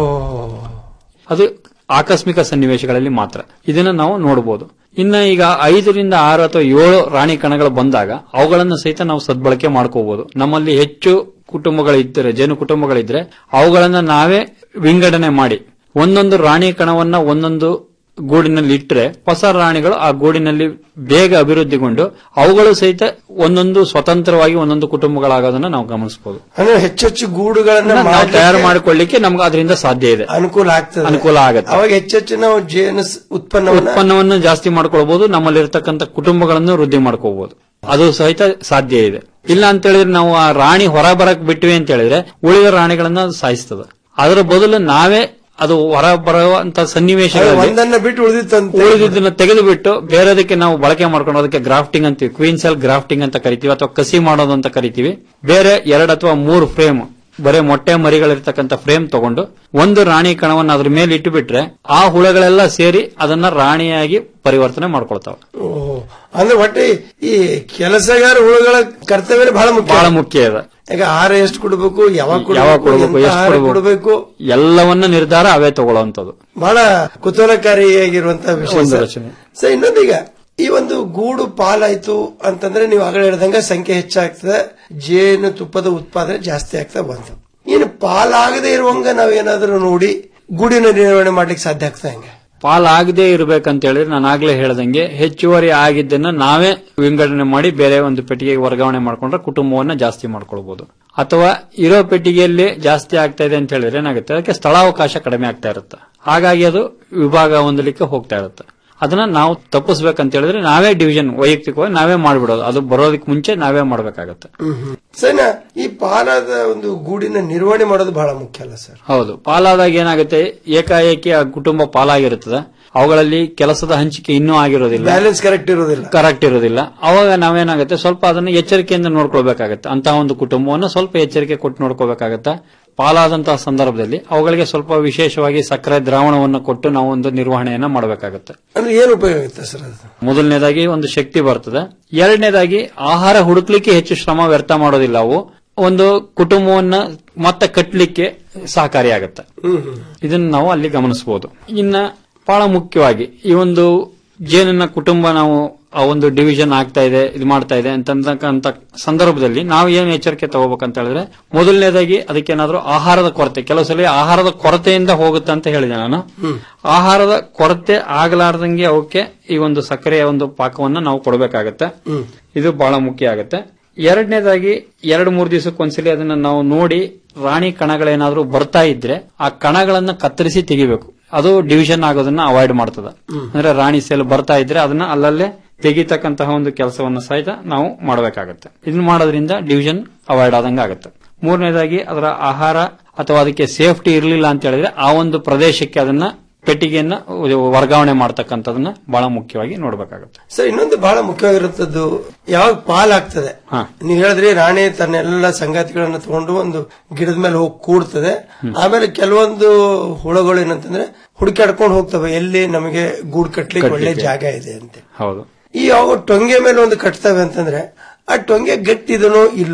ಅದು ಆಕಸ್ಮಿಕ ಸನ್ನಿವೇಶಗಳಲ್ಲಿ ಮಾತ್ರ ಇದನ್ನ ನಾವು ನೋಡಬಹುದು ಇನ್ನ ಈಗ ಐದರಿಂದ ಆರು ಅಥವಾ ಏಳು ರಾಣಿ ಕಣಗಳು ಬಂದಾಗ ಅವುಗಳನ್ನು ಸಹಿತ ನಾವು ಸದ್ಬಳಕೆ ಮಾಡ್ಕೋಬಹುದು ನಮ್ಮಲ್ಲಿ ಹೆಚ್ಚು ಕುಟುಂಬಗಳಿದ್ದರೆ ಜೇನು ಕುಟುಂಬಗಳಿದ್ರೆ ಅವುಗಳನ್ನ ನಾವೇ ವಿಂಗಡಣೆ ಮಾಡಿ ಒಂದೊಂದು ರಾಣಿ ಕಣವನ್ನ ಒಂದೊಂದು ಗೂಡಿನಲ್ಲಿ ಇಟ್ಟರೆ ಹೊಸ ರಾಣಿಗಳು ಆ ಗೂಡಿನಲ್ಲಿ ಬೇಗ ಅಭಿವೃದ್ಧಿಗೊಂಡು ಅವುಗಳು ಸಹಿತ ಒಂದೊಂದು ಸ್ವತಂತ್ರವಾಗಿ ಒಂದೊಂದು ಕುಟುಂಬಗಳಾಗೋದನ್ನ ನಾವು ಗಮನಿಸಬಹುದು ಅಂದ್ರೆ ಹೆಚ್ಚೆಚ್ಚು ಗೂಡುಗಳನ್ನ ನಾವು ಮಾಡ್ಲಿಕ್ಕೆ ತಯಾರು ಮಾಡಿಕೊಳ್ಳಿಕ್ಕೆ ನಮ್ಗೆ ಅದರಿಂದ ಸಾಧ್ಯ ಇದೆ ಅನುಕೂಲ ಆಗ್ತದೆ ಅನುಕೂಲ ಆಗತ್ತೆ ಅವಾಗ ಹೆಚ್ಚೆಚ್ಚು ನಾವು ಜೇನು ಸ್- ಉತ್ಪನ್ನವನ್ನ ಉತ್ಪನ್ನವನ್ನು ಜಾಸ್ತಿ ಮಾಡ್ಕೊಳ್ಬಹುದು ನಮ್ಮಲ್ಲಿ ಇರ್ತಕ್ಕಂಥ ಕುಟುಂಬಗಳನ್ನು ವೃದ್ಧಿ ಮಾಡ್ಕೋಬಹುದು ಅದು ಸಹಿತ ಸಾಧ್ಯ ಇದೆ ಇಲ್ಲ ಅಂತ ಹೇಳಿದ್ರೆ ನಾವು ಆ ರಾಣಿ ಹೊರ ಬರಕ್ ಬಿಟ್ವಿ ಅಂತ ಹೇಳಿದ್ರೆ ಉಳಿದ ರಾಣಿಗಳನ್ನ ಅದು ಸಾಯಿಸ್ತದೆ ಅದರ ಬದಲು ನಾವೇ ಅದು ಹೊರ ಬರುವಂತ ಸನ್ನಿವೇಶಗಳಲ್ಲಿ ಒಂದನ್ನ ಬಿಟ್ಟು ಉಳಿದಿತ್ತಂತೆ ಉಳಿದಿದ್ದನ್ನ ತೆಗೆದು ಬಿಟ್ಟು ಬೇರೆದಕ್ಕೆ ನಾವು ಬಳಕೆ ಮಾಡ್ಕೊಂಡು ಅದಕ್ಕೆ ಗ್ರಾಫ್ಟಿಂಗ್ ಅಂತೀವಿ ಕ್ವೀನ್ ಸೆಲ್ ಗ್ರಾಫ್ಟಿಂಗ್ ಅಂತ ಕರಿತೀವಿ ಅಥವಾ ಕಸಿ ಮಾಡೋದು ಅಂತ ಕರಿತೀವಿ ಬೇರೆ ಎರಡು ಅಥವಾ ಮೂರು ಫ್ರೇಮ್ ಬರೇ ಮೊಟ್ಟೆ ಮರಿಗಳಿರ್ತಕ್ಕಂಥ ಫ್ರೇಮ್ ತಗೊಂಡು ಒಂದು ರಾಣಿ ಕಣವನ್ನು ಅದ್ರ ಮೇಲೆ ಇಟ್ಟು ಬಿಟ್ರೆ ಆ ಹುಳಗಳೆಲ್ಲ ಸೇರಿ ಅದನ್ನ ರಾಣಿಯಾಗಿ ಪರಿವರ್ತನೆ ಮಾಡ್ಕೊಳ್ತಾವೆ ಓಹೋ. ಅಂದ್ರೆ ಒಟ್ಟೆ ಈ ಕೆಲಸಗಾರ ಹುಳುಗಳ ಕರ್ತವ್ಯ ಬಹಳ ಮುಖ್ಯ ಬಹಳ ಮುಖ್ಯ ಇದೆ ಈಗ ಆಹಾರ ಎಷ್ಟು ಕೊಡಬೇಕು ಯಾವಾಗ ಯಾವಾಗ ಕೊಡಬೇಕು ಎಂತ ಎಷ್ಟು ಆಹಾರ ಕೊಡಬೇಕು ಕೊಡಬೇಕು ಎಲ್ಲವನ್ನ ನಿರ್ಧಾರ ಅವೇ ತಗೊಳ್ಳುವಂತದ್ದು ಬಹಳ ಕುತೂಹಲಕಾರಿಯಾಗಿರುವಂತಹ ವಿಷಯ ಒಂದು ಸರ್. ರಚನೆ. ಸರ್ ಇನ್ನೊಂದೀಗ ಈ ಒಂದು ಗೂಡು ಪಾಲಾಯ್ತು ಅಂತಂದ್ರೆ ನೀವು ಆಗಲೇ ಹೇಳ್ದಂಗ ಸಂಖ್ಯೆ ಹೆಚ್ಚಾಗ್ತದೆ ಜೇನು ತುಪ್ಪದ ಉತ್ಪಾದನೆ ಜಾಸ್ತಿ ಆಗ್ತಾ ಬಂತು ಇನ್ನು ಪಾಲಾಗದೆ ಇರುವಂಗ ನಾವೇನಾದ್ರೂ ನೋಡಿ ಗೂಡಿನ ನಿರ್ವಹಣೆ ಮಾಡ್ಲಿಕ್ಕೆ ಸಾಧ್ಯ ಆಗ್ತದೆ ಹಂಗೆ ಪಾಲಾಗದೇ ಇರ್ಬೇಕಂತ ಹೇಳಿದ್ರೆ ನಾನು ಆಗ್ಲೇ ಹೇಳ್ದಂಗೆ ಹೆಚ್ಚುವರಿ ಆಗಿದ್ದನ್ನ ನಾವೇ ವಿಂಗಡಣೆ ಮಾಡಿ ಬೇರೆ ಒಂದು ಪೆಟ್ಟಿಗೆಗೆ ವರ್ಗಾವಣೆ ಮಾಡ್ಕೊಂಡ್ರೆ ಕುಟುಂಬವನ್ನ ಜಾಸ್ತಿ ಮಾಡ್ಕೊಳ್ಬಹುದು ಅಥವಾ ಇರೋ ಪೆಟ್ಟಿಗೆಯಲ್ಲಿ ಜಾಸ್ತಿ ಆಗ್ತಾ ಇದೆ ಅಂತ ಹೇಳಿದ್ರೆ ಏನಾಗುತ್ತೆ ಅದಕ್ಕೆ ಸ್ಥಳಾವಕಾಶ ಕಡಿಮೆ ಆಗ್ತಾ ಇರುತ್ತೆ ಹಾಗಾಗಿ ಅದು ವಿಭಾಗ ಹೊಂದಲಿಕ್ಕೆ ಹೋಗ್ತಾ ಇರುತ್ತೆ ಅದನ್ನ ನಾವು ತಪ್ಪಿಸ್ಬೇಕಂತ ಹೇಳಿದ್ರೆ ನಾವೇ ಡಿವಿಷನ್ ವೈಯಕ್ತಿಕವಾಗಿ ನಾವೇ ಮಾಡ್ಬಿಡೋದು ಅದು ಬರೋದಕ್ಕೆ ಮುಂಚೆ ನಾವೇ ಮಾಡ್ಬೇಕಾಗತ್ತೆ ಸರ್ ನಾ- ಈ ಪಾಲಾದ ಒಂದು ಗೂಡಿನ ನಿರ್ವಹಣೆ ಮಾಡೋದು ಬಹಳ ಮುಖ್ಯ ಅಲ್ಲ ಸರ್ ಹೌದು ಪಾಲಾದಾಗ ಏನಾಗುತ್ತೆ ಏಕಾಏಕಿ ಆ ಕುಟುಂಬ ಪಾಲಾಗಿರುತ್ತದೆ ಅವುಗಳಲ್ಲಿ ಕೆಲಸದ ಹಂಚಿಕೆ ಇನ್ನೂ ಆಗಿರೋದಿಲ್ಲ ಬ್ಯಾಲೆನ್ಸ್ ಕರೆಕ್ಟ್ ಇರೋದಿಲ್ಲ ಕರೆಕ್ಟ್ ಇರೋದಿಲ್ಲ ಅವಾಗ ನಾವೇನಾಗುತ್ತೆ ಸ್ವಲ್ಪ ಅದನ್ನ ಎಚ್ಚರಿಕೆಯಿಂದ ನೋಡ್ಕೊಳ್ಬೇಕಾಗತ್ತೆ ಅಂತಹ ಒಂದು ಕುಟುಂಬವನ್ನು ಸ್ವಲ್ಪ ಎಚ್ಚರಿಕೆ ಕೊಟ್ಟು ನೋಡ್ಕೋಬೇಕಾಗತ್ತೆ ಪಾಲಾದಂತಹ ಸಂದರ್ಭದಲ್ಲಿ ಅವುಗಳಿಗೆ ಸ್ವಲ್ಪ ವಿಶೇಷವಾಗಿ ಸಕ್ಕರೆ ದ್ರಾವಣವನ್ನು ಕೊಟ್ಟು ನಾವು ಒಂದು ನಿರ್ವಹಣೆಯನ್ನ ಮಾಡಬೇಕಾಗತ್ತೆ ಅಂದ್ರೆ ಏನು ಉಪಯೋಗ ಆಗುತ್ತೆ ಸರ್ ಅದು ಮೊದಲನೇದಾಗಿ ಒಂದು ಶಕ್ತಿ ಬರ್ತದೆ ಎರಡನೇದಾಗಿ ಆಹಾರ ಹುಡುಕ್ಲಿಕ್ಕೆ ಹೆಚ್ಚು ಶ್ರಮ ವ್ಯರ್ಥ ಮಾಡೋದಿಲ್ಲ ಅವು ಒಂದು ಕುಟುಂಬವನ್ನ ಮತ್ತೆ ಕಟ್ಟಲಿಕ್ಕೆ ಸಹಕಾರಿಯಾಗತ್ತೆ ಇದನ್ನ ನಾವು ಅಲ್ಲಿ ಗಮನಿಸಬಹುದು ಇನ್ನ ಬಹಳ ಮುಖ್ಯವಾಗಿ ಈ ಒಂದು ಜೇನಿನ ಕುಟುಂಬ ನಾವು ಆ ಒಂದು ಡಿವಿಷನ್ ಆಗ್ತಾ ಇದೆ ಇದು ಮಾಡ್ತಾ ಇದೆ ಅಂತಕ್ಕಂತ ಸಂದರ್ಭದಲ್ಲಿ ನಾವು ಏನು ಎಚ್ಚರಿಕೆ ತಗೋಬೇಕಂತ ಹೇಳಿದ್ರೆ ಮೊದಲನೇದಾಗಿ ಅದಕ್ಕೇನಾದ್ರೂ ಆಹಾರದ ಕೊರತೆ ಕೆಲವು ಸಲ ಆಹಾರದ ಕೊರತೆಯಿಂದ ಹೋಗುತ್ತೆ ಅಂತ ಹೇಳಿದೆ ನಾನು ಆಹಾರದ ಕೊರತೆ ಆಗಲಾರ್ದಂಗೆ ಅವಕ್ಕೆ ಈ ಒಂದು ಸಕ್ಕರೆಯ ಒಂದು ಪಾಕವನ್ನ ನಾವು ಕೊಡಬೇಕಾಗತ್ತೆ ಇದು ಬಹಳ ಮುಖ್ಯ ಆಗುತ್ತೆ ಎರಡನೇದಾಗಿ ಎರಡು ಮೂರು ದಿವಸಕ್ಕೊಂದ್ಸಲಿ ಅದನ್ನ ನಾವು ನೋಡಿ ರಾಣಿ ಕಣಗಳೇನಾದ್ರೂ ಬರ್ತಾ ಇದ್ರೆ ಆ ಕಣಗಳನ್ನ ಕತ್ತರಿಸಿ ತೆಗಿಬೇಕು ಅದು ಡಿವಿಷನ್ ಆಗೋದನ್ನ ಅವಾಯ್ಡ್ ಮಾಡ್ತದ ಅಂದ್ರೆ ರಾಣಿ ಸೆಲ್ ಬರ್ತಾ ಇದ್ರೆ ಅದನ್ನ ಅಲ್ಲಲ್ಲೇ ತೆಗಿತಕ್ಕಂತಹ ಒಂದು ಕೆಲಸವನ್ನ ಸಹಿತ ನಾವು ಮಾಡಬೇಕಾಗತ್ತೆ ಇದನ್ನ ಮಾಡೋದ್ರಿಂದ ಡಿವಿಷನ್ ಅವಾಯ್ಡ್ ಆದಂಗ ಆಗುತ್ತೆ ಮೂರನೇದಾಗಿ ಅದರ ಆಹಾರ ಅಥವಾ ಅದಕ್ಕೆ ಸೇಫ್ಟಿ ಇರಲಿಲ್ಲ ಅಂತ ಹೇಳಿದ್ರೆ ಆ ಒಂದು ಪ್ರದೇಶಕ್ಕೆ ಅದನ್ನ ಪೆಟ್ಟಿಗೆಯನ್ನ ವರ್ಗಾವಣೆ ಮಾಡ್ತಕ್ಕಂಥದನ್ನ ಬಹಳ ಮುಖ್ಯವಾಗಿ ನೋಡ್ಬೇಕಾಗುತ್ತೆ ಸರ್ ಇನ್ನೊಂದು ಬಹಳ ಮುಖ್ಯವಾಗಿರುತ್ತದ್ದು ಯಾವಾಗ ಪಾಲಾಗ್ತದೆ ಹಾ. ನೀವು ಹೇಳಿದ್ರಿ ರಾಣಿ ತನ್ನ ಎಲ್ಲ ಸಂಗಾತಿಗಳನ್ನ ತಗೊಂಡು ಒಂದು ಗಿಡದ ಮೇಲೆ ಹೋಗಿ ಕೂಡ್ತದೆ ಆಮೇಲೆ ಕೆಲವೊಂದು ಹುಳಗಳು ಏನಂತಂದ್ರೆ ಹುಡುಕಾಡ್ಕೊಂಡು ಹೋಗ್ತವೆ ಎಲ್ಲಿ ನಮಗೆ ಗೂಡು ಕಟ್ಲಿಕ್ಕೆ ಒಳ್ಳೆ ಕಟ್ಲಿಕ್ಕೆ. ಜಾಗ ಇದೆ ಅಂತ ಹೌದು ಈ ಯಾವ ಟೊಂಗೆ ಮೇಲೆ ಒಂದು ಕಟ್ತವೆ ಅಂತಂದ್ರೆ ಆ ಟೊಂಗೆ ಗಟ್ಟಿದನೋ ಇಲ್ಲೋ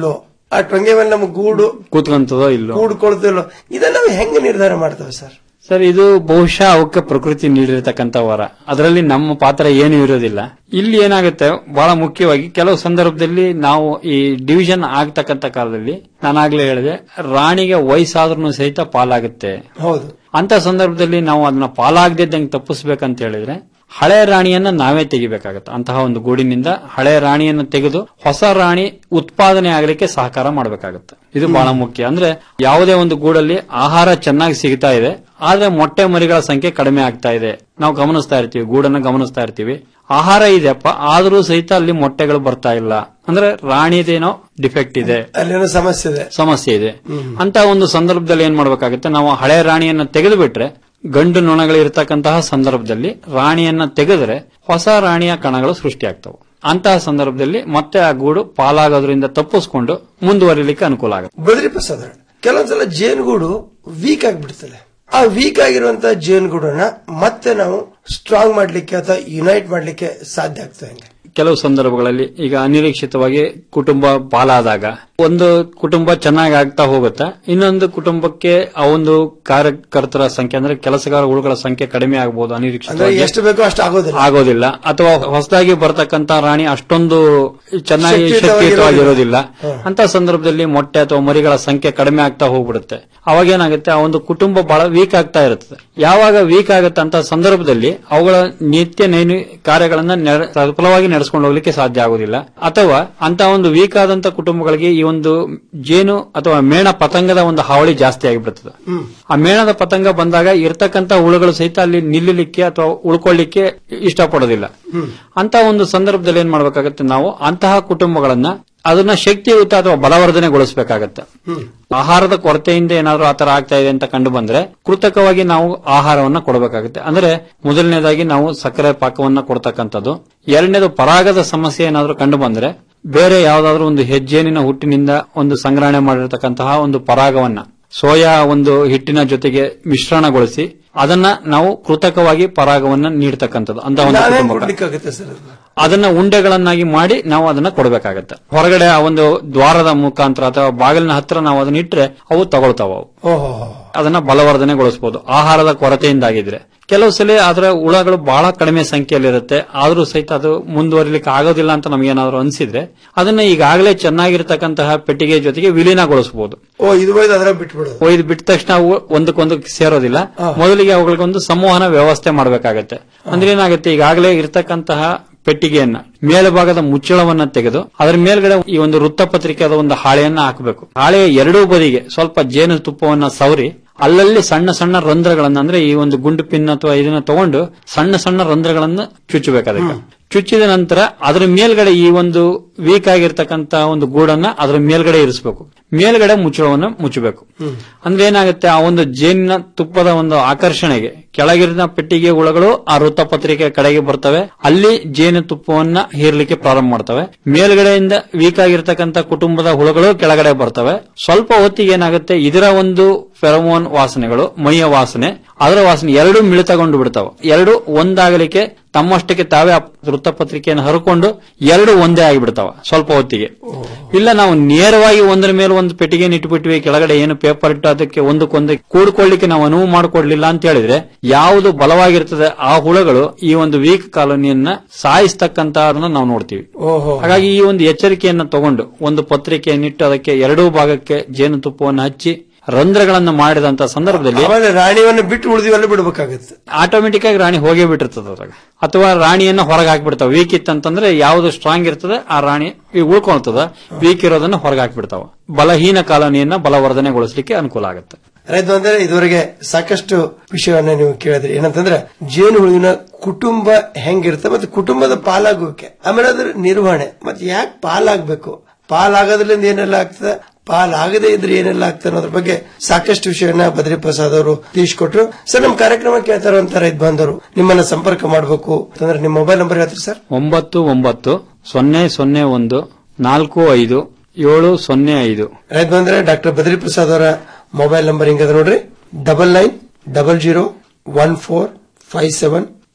ಆ ಟೊಂಗೆ ಮೇಲೆ ನಮ್ಗೆ ಗೂಡು ಕೂತ್ಕೊಂತದೋ ಇಲ್ಲೋ ಗೂಡು ಕೊಳ್ತಿಲ್ಲೋ ಇದನ್ನ ನಾವು ಹೆಂಗ್ ನಿರ್ಧಾರ ಮಾಡ್ತೇವೆ ಸರ್ ಸರ್ ಇದು ಬಹುಶಃ ಅವಕ್ಕೆ ಪ್ರಕೃತಿ ನೀಡಿರತಕ್ಕಂತ ವರ ಅದರಲ್ಲಿ ನಮ್ಮ ಪಾತ್ರ ಏನು ಇರೋದಿಲ್ಲ ಇಲ್ಲಿ ಏನಾಗುತ್ತೆ ಬಹಳ ಮುಖ್ಯವಾಗಿ ಕೆಲವು ಸಂದರ್ಭದಲ್ಲಿ ನಾವು ಈ ಡಿವಿಷನ್ ಆಗ್ತಕ್ಕಂತ ಕಾಲದಲ್ಲಿ ನಾನಾಗ್ಲೇ ಹೇಳಿದೆ ರಾಣಿಗೆ ವಯಸ್ಸಾದ್ರೂ ಸಹಿತ ಪಾಲಾಗುತ್ತೆ ಹೌದು ಅಂತ ಸಂದರ್ಭದಲ್ಲಿ ನಾವು ಅದನ್ನ ಪಾಲಾಗದಿದ್ದಂಗೆ ತಪ್ಪಿಸ್ಬೇಕಂತ ಹೇಳಿದ್ರೆ ಹಳೆ ರಾಣಿಯನ್ನ ನಾವೇ ತೆಗಿಬೇಕಾಗತ್ತೆ ಅಂತಹ ಒಂದು ಗೂಡಿನಿಂದ ಹಳೆ ರಾಣಿಯನ್ನು ತೆಗೆದು ಹೊಸ ರಾಣಿ ಉತ್ಪಾದನೆ ಆಗಲಿಕ್ಕೆ ಸಹಕಾರ ಮಾಡಬೇಕಾಗತ್ತೆ ಇದು ಬಹಳ ಮುಖ್ಯ ಅಂದ್ರೆ ಯಾವುದೇ ಒಂದು ಗೂಡಲ್ಲಿ ಆಹಾರ ಚೆನ್ನಾಗಿ ಸಿಗ್ತಾ ಇದೆ ಆದ್ರೆ ಮೊಟ್ಟೆ ಮರಿಗಳ ಸಂಖ್ಯೆ ಕಡಿಮೆ ಆಗ್ತಾ ಇದೆ ನಾವು ಗಮನಿಸ್ತಾ ಇರ್ತೀವಿ ಗೂಡನ್ನ ಗಮನಿಸ್ತಾ ಇರ್ತೀವಿ ಆಹಾರ ಇದೆಯಪ್ಪ ಆದ್ರೂ ಸಹಿತ ಅಲ್ಲಿ ಮೊಟ್ಟೆಗಳು ಬರ್ತಾ ಇಲ್ಲ ಅಂದ್ರೆ ರಾಣಿದೇನೋ ಡಿಫೆಕ್ಟ್ ಇದೆ ಅಲ್ಲೇನೋ ಸಮಸ್ಯೆ ಇದೆ ಸಮಸ್ಯೆ ಇದೆ ಅಂತ ಒಂದು ಸಂದರ್ಭದಲ್ಲಿ ಏನ್ ಮಾಡ್ಬೇಕಾಗುತ್ತೆ ನಾವು ಹಳೆ ರಾಣಿಯನ್ನ ತೆಗೆದು ಬಿಟ್ರೆ ಗಂಡು ನೊಣಗಳು ಇರತಕ್ಕಂತಹ ಸಂದರ್ಭದಲ್ಲಿ ರಾಣಿಯನ್ನ ತೆಗೆದ್ರೆ ಹೊಸ ರಾಣಿಯ ಕಣಗಳು ಸೃಷ್ಟಿಯಾಗ್ತವೆ ಅಂತಹ ಸಂದರ್ಭದಲ್ಲಿ ಮತ್ತೆ ಆ ಗೂಡು ಪಾಲಾಗೋದ್ರಿಂದ ತಪ್ಪಿಸ್ಕೊಂಡು ಮುಂದುವರಿಲಿಕ್ಕೆ ಅನುಕೂಲ ಆಗುತ್ತೆ ಬದ್ರಿ ಪ್ರಸಾದ್ ಅವ್ರೆ, ಕೆಲವೊಂದ್ಸಲ ಜೇನುಗೂಡು ವೀಕ್ ಆಗಿಬಿಡ್ತದೆ ಆ ವೀಕ್ ಆಗಿರುವಂತ ಜೇನುಗೂಡನ್ನ ಮತ್ತೆ ನಾವು ಸ್ಟ್ರಾಂಗ್ ಮಾಡ್ಲಿಕ್ಕೆ ಅಥವಾ ಯುನೈಟ್ ಮಾಡ್ಲಿಕ್ಕೆ ಸಾಧ್ಯ ಆಗ್ತದೆ ಹೆಂಗೆ ಕೆಲವು ಸಂದರ್ಭಗಳಲ್ಲಿ ಈಗ ಅನಿರೀಕ್ಷಿತವಾಗಿ ಕುಟುಂಬ ಪಾಲಾದಾಗ ಒಂದು ಕುಟುಂಬ ಚೆನ್ನಾಗಿ ಆಗ್ತಾ ಹೋಗುತ್ತೆ ಇನ್ನೊಂದು ಕುಟುಂಬಕ್ಕೆ ಆ ಒಂದು ಕಾರ್ಯಕರ್ತರ ಸಂಖ್ಯೆ ಅಂದ್ರೆ ಕೆಲಸಗಾರ ಹುಳುಗಳ ಸಂಖ್ಯೆ ಕಡಿಮೆ ಆಗಬಹುದು ಅಂದ್ರೆ ಅನಿರೀಕ್ಷಿತವಾಗಿ ಎಷ್ಟು ಬೇಕೋ ಅಷ್ಟು ಆಗೋದಿಲ್ಲ ಆಗೋದಿಲ್ಲ ಅಥವಾ ಹೊಸದಾಗಿ ಬರ್ತಕ್ಕಂತ ರಾಣಿ ಅಷ್ಟೊಂದು ಚೆನ್ನಾಗಿ ಶಕ್ತಿಯುತವಾಗಿ ಶಕ್ತಿಯುತವಾಗಿರೋದಿಲ್ಲ ಹ. ಅಂತ ಸಂದರ್ಭದಲ್ಲಿ ಮೊಟ್ಟೆ ಅಥವಾ ಮರಿಗಳ ಸಂಖ್ಯೆ ಕಡಿಮೆ ಆಗ್ತಾ ಹೋಗ್ಬಿಡುತ್ತೆ ಅವಾಗ ಏನಾಗುತ್ತೆ ಆ ಒಂದು ಕುಟುಂಬ ಬಹಳ ವೀಕ್ ಆಗ್ತಾ ಇರುತ್ತದೆ ಯಾವಾಗ ವೀಕ್ ಆಗುತ್ತೆ ಅಂತ ಸಂದರ್ಭದಲ್ಲಿ ಅವುಗಳ ನಿತ್ಯ ನೈನ ಕಾರ್ಯಗಳನ್ನ ನೆರ- ಸಫಲವಾಗಿ ನಡೆಸ್ಕೊಂಡು ಹೋಗ್ಲಿಕ್ಕೆ ಸಾಧ್ಯ ಆಗುದಿಲ್ಲ ಅಥವಾ ಅಂತ ಒಂದು ವೀಕ್ ಆದಂತ ಕುಟುಂಬಗಳಿಗೆ ಈ ಒಂದು ಜೇನು ಅಥವಾ ಮೇಣ ಪತಂಗದ ಒಂದು ಹಾವಳಿ ಜಾಸ್ತಿ ಆಗಿಬಿಡುತ್ತದೆ ಆ ಮೇಣದ ಪತಂಗ ಬಂದಾಗ ಇರ್ತಕ್ಕಂತ ಹುಳುಗಳು ಸಹಿತ ಅಲ್ಲಿ ನಿಲ್ಲಲಿಕ್ಕೆ ಅಥವಾ ಉಳ್ಕೊಳ್ಳಿಕ್ಕೆ ಇಷ್ಟಪಡೋದಿಲ್ಲ ಅಂತ ಒಂದು ಸಂದರ್ಭದಲ್ಲಿ ಏನ್ ಮಾಡ್ಬೇಕಾಗತ್ತೆ ನಾವು ಅಂತಹ ಕುಟುಂಬಗಳನ್ನ ಅದನ್ನ ಶಕ್ತಿಯುತ ಅಥವಾ ಬಲವರ್ಧನೆಗೊಳಿಸಬೇಕಾಗತ್ತೆ ಆಹಾರದ ಕೊರತೆಯಿಂದ ಏನಾದ್ರೂ ಆತರ ಆಗ್ತಾ ಇದೆ ಅಂತ ಕಂಡು ಬಂದ್ರೆ ಕೃತಕವಾಗಿ ನಾವು ಆಹಾರವನ್ನ ಕೊಡಬೇಕಾಗುತ್ತೆ ಅಂದ್ರೆ ಮೊದಲನೇದಾಗಿ ನಾವು ಸಕ್ಕರೆ ಪಾಕವನ್ನ ಕೊಡ್ತಕ್ಕಂಥದ್ದು ಎರಡನೇದು ಪರಾಗದ ಸಮಸ್ಯೆ ಏನಾದ್ರೂ ಕಂಡು ಬಂದ್ರೆ ಬೇರೆ ಯಾವ್ದಾದ್ರು ಒಂದು ಹೆಜ್ಜೇನಿನ ಹುಟ್ಟಿನಿಂದ ಒಂದು ಸಂಗ್ರಹಣೆ ಮಾಡಿರ್ತಕ್ಕಂತಹ ಒಂದು ಪರಾಗವನ್ನ ಸೋಯಾ ಒಂದು ಹಿಟ್ಟಿನ ಜೊತೆಗೆ ಮಿಶ್ರಣಗೊಳಿಸಿ ಅದನ್ನ ನಾವು ಕೃತಕವಾಗಿ ಪರಾಗವನ್ನ ನೀಡ್ತಕ್ಕಂಥದ್ದು ಅಂತ ಒಂದು ನಾವೇ ಕುಟುಂಬಗಳು ಕೊಡ್ಲಿಕ್ಕಾಗತ್ತೆ ಸರ್ ಅದನ್ನ? ಅದನ್ನ ಉಂಡೆಗಳನ್ನಾಗಿ ಮಾಡಿ ನಾವು ಅದನ್ನ ಕೊಡಬೇಕಾಗತ್ತೆ ಹೊರಗಡೆ ಆ ಒಂದು ದ್ವಾರದ ಮುಖಾಂತರ ಅಥವಾ ಬಾಗಿಲಿನ ಹತ್ರ ನಾವು ಅದನ್ನ ಇಟ್ರೆ ಅವು ತಗೊಳ್ತಾವ ಅವು ಓಹೋ ಅದನ್ನ ಬಲವರ್ಧನೆಗೊಳಿಸಬಹುದು ಆಹಾರದ ಕೊರತೆಯಿಂದಾಗಿದ್ರೆ ಕೆಲವು ಸಲ ಅದರ ಹುಳಗಳು ಬಹಳ ಕಡಿಮೆ ಸಂಖ್ಯೆಯಲ್ಲಿರುತ್ತೆ ಆದ್ರೂ ಸಹಿತ ಅದು ಮುಂದುವರಿಲಿಕ್ಕೆ ಆಗೋದಿಲ್ಲ ಅಂತ ನಮಗೇನಾದ್ರೂ ಅನ್ಸಿದ್ರೆ ಅದನ್ನ ಈಗಾಗಲೇ ಚೆನ್ನಾಗಿರ್ತಕ್ಕಂತಹ ಪೆಟ್ಟಿಗೆ ಜೊತೆಗೆ ವಿಲೀನಗೊಳಿಸಬಹುದು ಓ ಇದು ಒಯ್ದು ಅದರ ಬಿಟ್ಬಿಡೋದು ಒಯ್ದು ಬಿಟ್ಟ ತಕ್ಷಣ ಅವು ಒಂದಕ್ಕೊಂದು ಸೇರೋದಿಲ್ಲ ಮೊದಲಿಗೆ ಅವುಗಳಿಗೊಂದು ಸಂವಹನ ವ್ಯವಸ್ಥೆ ಮಾಡಬೇಕಾಗತ್ತೆ ಅಂದ್ರೆ ಏನಾಗುತ್ತೆ ಈಗಾಗಲೇ ಇರತಕ್ಕಂತಹ ಪೆಟ್ಟಿಗೆಯನ್ನ ಮೇಲ್ಭಾಗದ ಮುಚ್ಚಳವನ್ನ ತೆಗೆದು ಅದರ ಮೇಲ್ಗಡೆ ಈ ಒಂದು ವೃತ್ತಪತ್ರಿಕೆಯಾದ ಒಂದು ಹಾಳೆಯನ್ನ ಹಾಕಬೇಕು ಹಾಳೆಯ ಎರಡೂ ಬದಿಗೆ ಸ್ವಲ್ಪ ಜೇನು ತುಪ್ಪವನ್ನ ಸವರಿ ಅಲ್ಲಲ್ಲಿ ಸಣ್ಣ ಸಣ್ಣ ರಂಧ್ರಗಳನ್ನ ಅಂದ್ರೆ ಈ ಒಂದು ಗುಂಡು ಪಿನ್ ಅಥವಾ ಇದನ್ನ ತಗೊಂಡು ಸಣ್ಣ ಸಣ್ಣ ರಂಧ್ರಗಳನ್ನ ಚುಚ್ಚಬೇಕು ಅದಕ್ಕೆ ಚುಚ್ಚಿದ ನಂತರ ಅದರ ಮೇಲ್ಗಡೆ ಈ ಒಂದು ವೀಕ್ ಆಗಿರ್ತಕ್ಕಂತ ಒಂದು ಗೂಡನ್ನ ಅದರ ಮೇಲ್ಗಡೆ ಇರಿಸಬೇಕು ಮೇಲ್ಗಡೆ ಮುಚ್ಚಳವನ್ನ ಮುಚ್ಚಬೇಕು ಅಂದ್ರೆ ಏನಾಗುತ್ತೆ ಆ ಒಂದು ಜೇನಿನ ತುಪ್ಪದ ಒಂದು ಆಕರ್ಷಣೆಗೆ ಕೆಳಗಿರಿನ ಪೆಟ್ಟಿಗೆ ಹುಳಗಳು ಆ ವೃತ್ತಪತ್ರಿಕೆ ಕಡೆಗೆ ಬರ್ತವೆ ಅಲ್ಲಿ ಜೇನು ತುಪ್ಪವನ್ನ ಹೀರ್ಲಿಕ್ಕೆ ಪ್ರಾರಂಭ ಮಾಡ್ತವೆ ಮೇಲ್ಗಡೆಯಿಂದ ವೀಕ್ ಆಗಿರ್ತಕ್ಕಂತ ಕುಟುಂಬದ ಹುಳುಗಳು ಕೆಳಗಡೆ ಬರ್ತವೆ ಸ್ವಲ್ಪ ಹೊತ್ತಿಗೆ ಏನಾಗುತ್ತೆ ಇದರ ಒಂದು ಫೆರಮೋನ್ ವಾಸನೆಗಳು ಮೈಯ ವಾಸನೆ ಅದರ ವಾಸನೆ ಎರಡು ಮಿಳಿತಗೊಂಡು ಬಿಡ್ತಾವೆ ಎರಡು ಒಂದಾಗಲಿಕ್ಕೆ ತಮ್ಮಷ್ಟಕ್ಕೆ ತಾವೇ ಆ ವೃತ್ತಪತ್ರಿಕೆಯನ್ನು ಹರ್ಕೊಂಡು ಎರಡು ಒಂದೇ ಆಗಿಬಿಡ್ತಾವ ಸ್ವಲ್ಪ ಹೊತ್ತಿಗೆ ಇಲ್ಲ ನಾವು ನೇರವಾಗಿ ಒಂದರ ಮೇಲೆ ಒಂದು ಪೆಟ್ಟಿಗೆಯನ್ನು ಇಟ್ಬಿಟ್ವಿ ಕೆಳಗಡೆ ಏನು ಪೇಪರ್ ಇಟ್ಟು ಅದಕ್ಕೆ ಒಂದಕ್ಕೊಂದು ಕೂಡ್ಕೊಳ್ಳಿಕ್ಕೆ ನಾವು ಅನುವು ಮಾಡಿಕೊಡ್ಲಿಲ್ಲ ಅಂತ ಹೇಳಿದ್ರೆ ಯಾವುದು ಬಲವಾಗಿರ್ತದೆ ಆ ಹುಳುಗಳು ಈ ಒಂದು ವೀಕ್ ಕಾಲೋನಿಯನ್ನ ಸಾಯಿಸ್ತಕ್ಕಂತ ನಾವು ನೋಡ್ತೀವಿ ಓಹೋ ಹಾಗಾಗಿ ಈ ಒಂದು ಎಚ್ಚರಿಕೆಯನ್ನು ತಗೊಂಡು ಒಂದು ಪತ್ರಿಕೆಯನ್ನಿಟ್ಟು ಅದಕ್ಕೆ ಎರಡೂ ಭಾಗಕ್ಕೆ ಜೇನುತುಪ್ಪವನ್ನು ಹಚ್ಚಿ ರಂಧ್ರಗಳನ್ನು ಮಾಡಿದಂತ ಸಂದರ್ಭದಲ್ಲಿ ಆಮೇಲೆ ರಾಣಿಯನ್ನು ಬಿಟ್ಟು ಉಳಿದಿವೆಲ್ಲ ಬಿಡ್ಬೇಕಾಗತ್ತೆ ಆಟೋಮೆಟಿಕ್ ಆಗಿ ರಾಣಿ ಹೋಗೇ ಬಿಟ್ಟಿರ್ತದೆ ಅದ್ರಾಗ ಅಥವಾ ರಾಣಿಯನ್ನ ಹೊರಗೆ ಹಾಕ್ಬಿಡ್ತಾವ ವೀಕ್ ಇತ್ತಂತಂದ್ರೆ ಯಾವ್ದು ಸ್ಟ್ರಾಂಗ್ ಇರ್ತದೆ ಆ ರಾಣಿ ಈ ಉಳ್ಕೊಳ್ತದ ವೀಕ್ ಇರೋದನ್ನ ಹೊರಗೆ ಹಾಕ್ಬಿಡ್ತಾವ ಬಲಹೀನ ಕಾಲೋನಿಯನ್ನ ಬಲವರ್ಧನೆಗೊಳಿಸಲಿಕ್ಕೆ ಅನುಕೂಲ ಆಗುತ್ತೆ ರೈತ ಅಂದ್ರೆ ಇದುವರೆಗೆ ಸಾಕಷ್ಟು ವಿಷಯವನ್ನ ನೀವು ಕೇಳಿದ್ರಿ ಏನಂತಂದ್ರೆ ಜೇನು ಹುಳುವಿನ ಕುಟುಂಬ ಹೆಂಗಿರುತ್ತೆ ಮತ್ತೆ ಕುಟುಂಬದ ಪಾಲಾಗೋಕೆ ಆಮೇಲೆ ಅದ್ರ ನಿರ್ವಹಣೆ ಮತ್ತೆ ಯಾಕೆ ಪಾಲಾಗ್ಬೇಕು ಪಾಲಾಗೋದ್ರಿಂದ ಏನೆಲ್ಲ ಆಗ್ತದೆ ಪಾಲಾಗದೇ ಇದ್ರೆ ಏನೆಲ್ಲ ಆಗ್ತದೆ ಅನ್ನೋದ್ರ ಬಗ್ಗೆ ಸಾಕಷ್ಟು ವಿಷಯವನ್ನ ಬದ್ರಿ ಪ್ರಸಾದ್ ಅವರು ತಿಳಿಸ್ಕೊಟ್ರು ಸರ್ ನಮ್ಮ ಕಾರ್ಯಕ್ರಮ ಕೇಳ್ತಾ ಇರುವಂತ ರೈತ ಬಾಂಧವರು ನಿಮ್ಮನ್ನ ಸಂಪರ್ಕ ಮಾಡಬೇಕು ಅಂತಂದ್ರೆ ನಿಮ್ಮ ಮೊಬೈಲ್ ನಂಬರ್ ಹೇಳ್ತೀರಿ ಸರ್ ಒಂಬತ್ತು ಒಂಬತ್ತು ಸೊನ್ನೆ ಸೊನ್ನೆ ಒಂದು ನಾಲ್ಕು ಐದು ಏಳು ಸೊನ್ನೆ ಐದು ರೈತ ಬಂದ್ರೆ ಡಾಕ್ಟರ್ ಬದ್ರಿ ಪ್ರಸಾದ್ ಅವರ ಮೊಬೈಲ್ ನಂಬರ್ ಹಿಂಗದ ನೋಡ್ರಿ double nine double zero one four five seven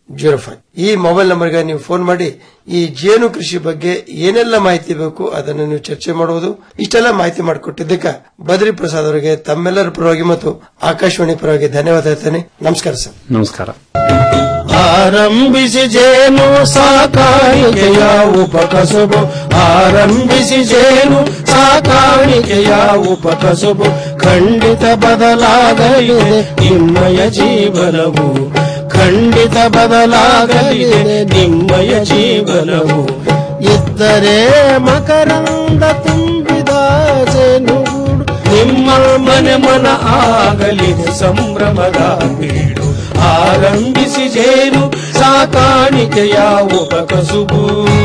zero five ಈ ಮೊಬೈಲ್ ನಂಬರ್ಗೆ ನೀವು ಫೋನ್ ಮಾಡಿ ಈ ಜೇನು ಕೃಷಿ ಬಗ್ಗೆ ಏನೆಲ್ಲ ಮಾಹಿತಿ ಬೇಕು ಅದನ್ನು ನೀವು ಚರ್ಚೆ ಮಾಡುವುದು ಇಷ್ಟೆಲ್ಲ ಮಾಹಿತಿ ಮಾಡಿಕೊಟ್ಟಿದ್ದಕ್ಕೆ ಬದ್ರಿ ಪ್ರಸಾದ್ ಅವರಿಗೆ ತಮ್ಮೆಲ್ಲರ ಪರವಾಗಿ ಮತ್ತು ಆಕಾಶವಾಣಿ ಪರವಾಗಿ ಧನ್ಯವಾದ ಹೇಳ್ತೇನೆ ನಮಸ್ಕಾರ ಸರ್ ನಮಸ್ಕಾರ ಆರಂಭಿಸಿ ಜೇನು ಸಾಕಾಣಿಕೆಯ ಉಪಕಸುಬು ಆರಂಭಿಸಿ ಜೇನು ಸಾಕಾಣಿಕೆಯ ಉಪಕಸುಬು ಖಂಡಿತ ಬದಲಾಗಲಿದೆ ನಿಮ್ಮಯ ಜೀವನವು ಖಂಡಿತ ಬದಲಾಗಲಿದೆ ನಿಮ್ಮಯ ಜೀವನವು ಇದ್ದರೆ ಮಕರಂದ ತುಂಬಿದ ಜೇನುಗೂಡು ನಿಮ್ಮ ಮನೆ ಮನ ಆಗಲಿದೆ ಸಂಭ್ರಮದ ಬೀಡು ಆರಂಭಿಸಿ ಜೇನು ಸಾಕಾಣಿಕೆಯ ಉಪಕಸುಬು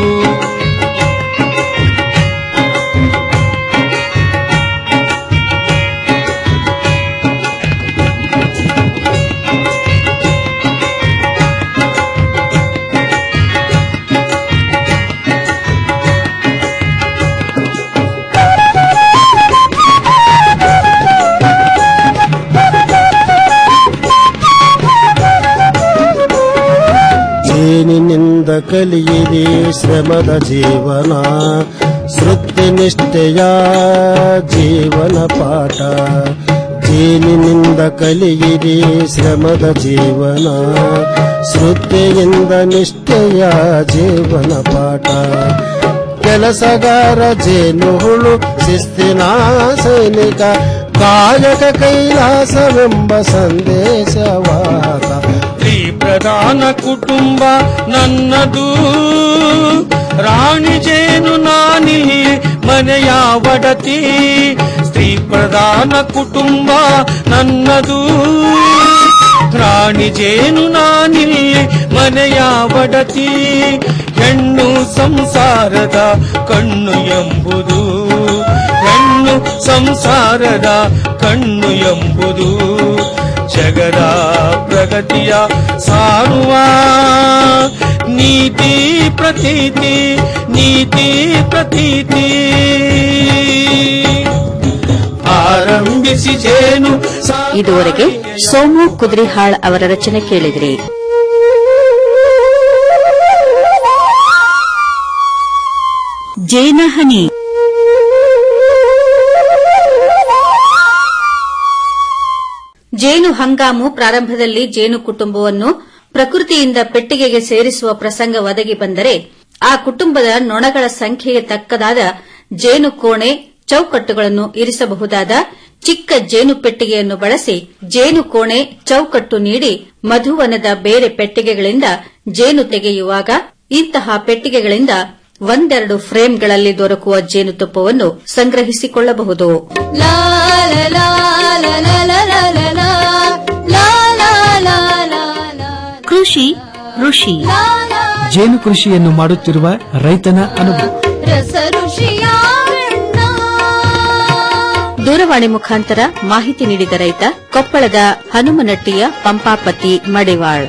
ಜೇನಿನಿಂದ ಕಲಿಯಿರಿ ಶ್ರಮದ ಜೀವನ ಸೃತ್ಯ ನಿಷ್ಠೆಯ ಜೀವನ ಪಾಠ ಜೇನಿನಿಂದ ಕಲಿಯಿರಿ ಶ್ರಮದ ಜೀವನ ಶ್ರದ್ಧೆಯಿಂದ ನಿಷ್ಠೆಯ ಜೀವನ ಪಾಠ ಕೆಲಸಗಾರ ಜೇನು ಹುಳು ಶಿಸ್ತಿನ ಸೈನಿಕ ಕಾಯಕ ಕೈಲಾಸವೆಂಬ ಸಂದೇಶವಾದ ಸ್ತ್ರೀ ಪ್ರಧಾನ ಕುಟುಂಬ ನನ್ನದು ರಾಣಿ ಜೇನು ನಾನಿಲ್ಲಿ ಮನೆಯ ಒಡತಿ ಸ್ತ್ರೀ ಪ್ರಧಾನ ಕುಟುಂಬ ನನ್ನದು ರಾಣಿ ಜೇನು ನಾನಿಲ್ಲಿ ಮನೆಯ ಒಡತಿ ಹೆಣ್ಣು ಸಂಸಾರದ ಕಣ್ಣು ಎಂಬುದು ಹೆಣ್ಣು ಸಂಸಾರದ ಕಣ್ಣು ಎಂಬುದು ಜಗದ ಪ್ರಗತಿಯ ಸಾರುವ ನೀತಿ ಪ್ರತೀತಿ ನೀತಿ ಪ್ರತೀತಿ ಆರಂಭಿಸಿ ಜೇನು ಇದುವರೆಗೆ ಸೋಮು ಕುದ್ರಿಹಾಳ್ ಅವರ ರಚನೆ ಕೇಳಿದ್ರಿ ಜೇನಹನಿ ಜೇನು ಹಂಗಾಮು ಪ್ರಾರಂಭದಲ್ಲಿ ಜೇನು ಕುಟುಂಬವನ್ನು ಪ್ರಕೃತಿಯಿಂದ ಪೆಟ್ಟಿಗೆಗೆ ಸೇರಿಸುವ ಪ್ರಸಂಗ ಒದಗಿ ಬಂದರೆ ಆ ಕುಟುಂಬದ ನೊಣಗಳ ಸಂಖ್ಯೆಗೆ ತಕ್ಕದಾದ ಜೇನು ಕೋಣೆ ಚೌಕಟ್ಟುಗಳನ್ನು ಇರಿಸಬಹುದಾದ ಚಿಕ್ಕ ಜೇನು ಪೆಟ್ಟಿಗೆಯನ್ನು ಬಳಸಿ ಜೇನು ಕೋಣೆ ಚೌಕಟ್ಟು ನೀಡಿ ಮಧುವನದ ಬೇರೆ ಪೆಟ್ಟಿಗೆಗಳಿಂದ ಜೇನು ತೆಗೆಯುವಾಗ ಇಂತಹ ಪೆಟ್ಟಿಗೆಗಳಿಂದ ಒಂದೆರಡು ಫ್ರೇಮ್ಗಳಲ್ಲಿ ದೊರಕುವ ಜೇನುತುಪ್ಪವನ್ನು ಸಂಗ್ರಹಿಸಿಕೊಳ್ಳಬಹುದು ಲಾ ಲಾ ಲಾ ಲಾ ಲಾ ಲಾ ಲಾ ಲಾ ಲಾ. ಲಾ ಲಾ ಲಾ ಲಾ ಲಾ. ಕೃಷಿ ಋಷಿ ಜೇನು ಕೃಷಿಯನ್ನು ಮಾಡುತ್ತಿರುವ ರೈತನ ಅನುಭವ ರಸ ಋಷಿಯ ಅಣ್ಣ. ದೂರವಾಣಿ ಮುಖಾಂತರ ಮಾಹಿತಿ ನೀಡಿದ ರೈತ ಕೊಪ್ಪಳದ ಹನುಮನಟ್ಟಿಯ ಪಂಪಾಪತಿ ಮಡಿವಾಳ್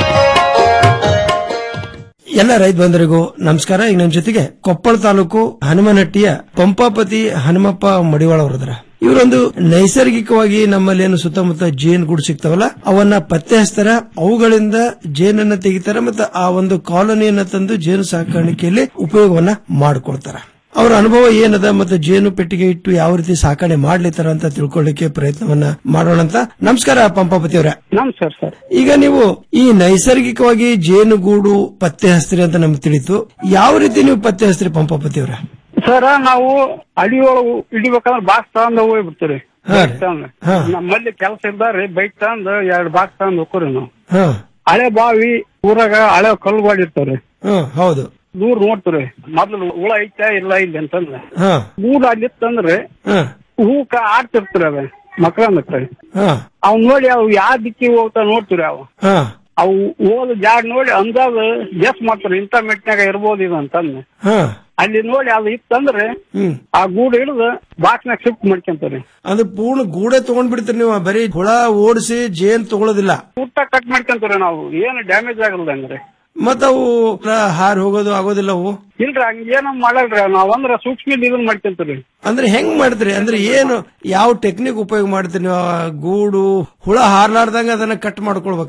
ಎಲ್ಲ ರೈತ ಬಂಧುರಿಗೂ ನಮಸ್ಕಾರ ಈಗ ನನ್ನ ಜೊತೆಗೆ ಕೊಪ್ಪಳ ತಾಲೂಕು ಹನುಮನಹಟ್ಟಿಯ ಪಂಪಾಪತಿ ಹನುಮಪ್ಪ ಮಡಿವಾಳ ಅವರದ್ರ ಇವರೊಂದು ನೈಸರ್ಗಿಕವಾಗಿ ನಮ್ಮಲ್ಲಿ ಏನು ಸುತ್ತಮುತ್ತ ಜೇನ್ ಗೂಡು ಸಿಗ್ತಾವಲ್ಲ ಅವನ್ನ ಪತ್ತೆ ಹಚ್ತಾರ ಅವುಗಳಿಂದ ಜೇನನ್ನ ತೆಗಿತಾರ ಮತ್ತೆ ಆ ಒಂದು ಕಾಲೋನಿಯನ್ನ ತಂದು ಜೇನು ಸಾಕಾಣಿಕೆಯಲ್ಲಿ ಉಪಯೋಗವನ್ನ ಮಾಡ್ಕೊಳ್ತಾರ ಅವರ ಅನುಭವ ಏನದ ಮತ್ತೆ ಜೇನು ಪೆಟ್ಟಿಗೆ ಇಟ್ಟು ಯಾವ ರೀತಿ ಸಾಕಣೆ ಮಾಡ್ಲಿತ್ತಾರ ಅಂತ ತಿಳ್ಕೊಳ್ಳಿಕ್ಕೆ ಪ್ರಯತ್ನವನ್ನ ಮಾಡೋಣ ಅಂತ ನಮಸ್ಕಾರ ಪಂಪಾಪತಿ ಅವರೇ ನಮಸ್ಕಾರ ಸರ್ ಈಗ ನೀವು ಈ ನೈಸರ್ಗಿಕವಾಗಿ ಜೇನುಗೂಡು ಪತ್ತೆ ಹಚ್ತೀರಿ ಅಂತ ನಮ್ಗೆ ತಿಳಿತು ಯಾವ ರೀತಿ ನೀವು ಪತ್ತೆ ಹಚ್ತೀರಿ ಪಂಪಾಪತಿ ಅವರ ಸರ್ ನಾವು ಅಡಿಯೊಳಗು ಹಿಡಿಬೇಕಂದ್ರೆ ಬಾಕ್ಸ್ ತಗೊಂಡ್ ಹೋಗ್ಬಿಡ್ತೀರಿ ಹಾ ಬೈಕ್ ತಗೊಂಡ್ ಹಾ. ನಮ್ಮಲ್ಲಿ ಕೆಲಸ ಇದ್ದಾರ್ರಿ ಬೈಕ್ ತಗೊಂಡ್ ಎರಡ್ ಬಾಕ್ಸ್ ತಗೊಂಡ್ ಹೋಗ್ರಿ ನಾವು ಹಾ ಹಳೆ ಬಾವಿ ಊರಾಗ ಹಳೆ ಕಲ್ಲು ಇರ್ತಾವ್ರಿ ಹಾ ಹೌದು ದೂರ ನೋಡ್ತೀರಿ ಮೊದ್ಲು ಹುಳ ಐತಾ ಇಲ್ಲ ಇಲ್ಲಿ ಅಂತಂದ್ರೆ ಹಾ ಗೂಡು ಅಲ್ಲಿತ್ತಂದ್ರೆ ಹಾ ಹೂಕ ಆಡ್ತಿರ್ತೀರಿ ಅದ ಮಕ್ಕಳ ಹಾ ಅವ್ ನೋಡಿ ಅವು ಯಾವ ದಿಕ್ಕಿಗೆ ಹೋಗ್ತಾ ನೋಡ್ತೀರಿ ಅವು ಹಾ ಅವು ಹೋದ ಜಾಗ ನೋಡಿ ಅಂದಾಜು ಗೆಸ್ ಮಾಡ್ತಾರೆ ಇಂಥ ಮೆಟ್ನಾಗ ಇರ್ಬೋದು ಇದು ಅಂತಂದು ಹಾ ಅಲ್ಲಿ ನೋಡಿ ಅದು ಇತ್ತಂದ್ರೆ ಹ್ಮ್ ಆ ಗೂಡು ಹಿಡಿದು ಬಾಕ್ಸ್ನಾಗ ಶಿಫ್ಟ್ ಮಾಡ್ಕೊಂತಾರೆ ಅಂದ್ರೆ ಪೂರ್ಣ ಗೂಡೆ ತಗೊಂಡ್ ಬಿಡ್ತೀರಿ ನೀವು ಬರೀ ಹುಳ ಓಡಿಸಿ ಜೇನ್ ತಗೊಳ್ಳೋದಿಲ್ಲ ಊಟ ಕಟ್ ಮಾಡ್ಕೊಂತಾರೆ ನಾವು ಏನು ಡ್ಯಾಮೇಜ್ ಆಗಲ್ಲ ಅಂದ್ರೆ ಮತ್ತ ಅವು ಹಾರಿ ಹೋಗೋದು ಆಗೋದಿಲ್ಲ ಅವು ಇಲ್ರಿ ಹಂಗೇನು ಮಾಡಲ್ರಿ ನಾವ್ ಅಂದ್ರ ಸೂಕ್ಷ್ಮ ಇದನ್ ಮಾಡ್ಕೊಂತೀರಿ ಅಂದ್ರೆ ಹೆಂಗ್ ಮಾಡ್ತೀರಿ ಅಂದ್ರೆ ಏನು ಯಾವ ಟೆಕ್ನಿಕ್ ಉಪಯೋಗ ಮಾಡ್ತೀರಿ ನೀವು ಆ ಗೂಡು ಹುಳ ಹಾರ್ಲಾರ್ದಂಗ ಅದನ್ನ ಕಟ್ ಮಾಡ್ಕೊಳ್ಬೇಕಲ್ಲ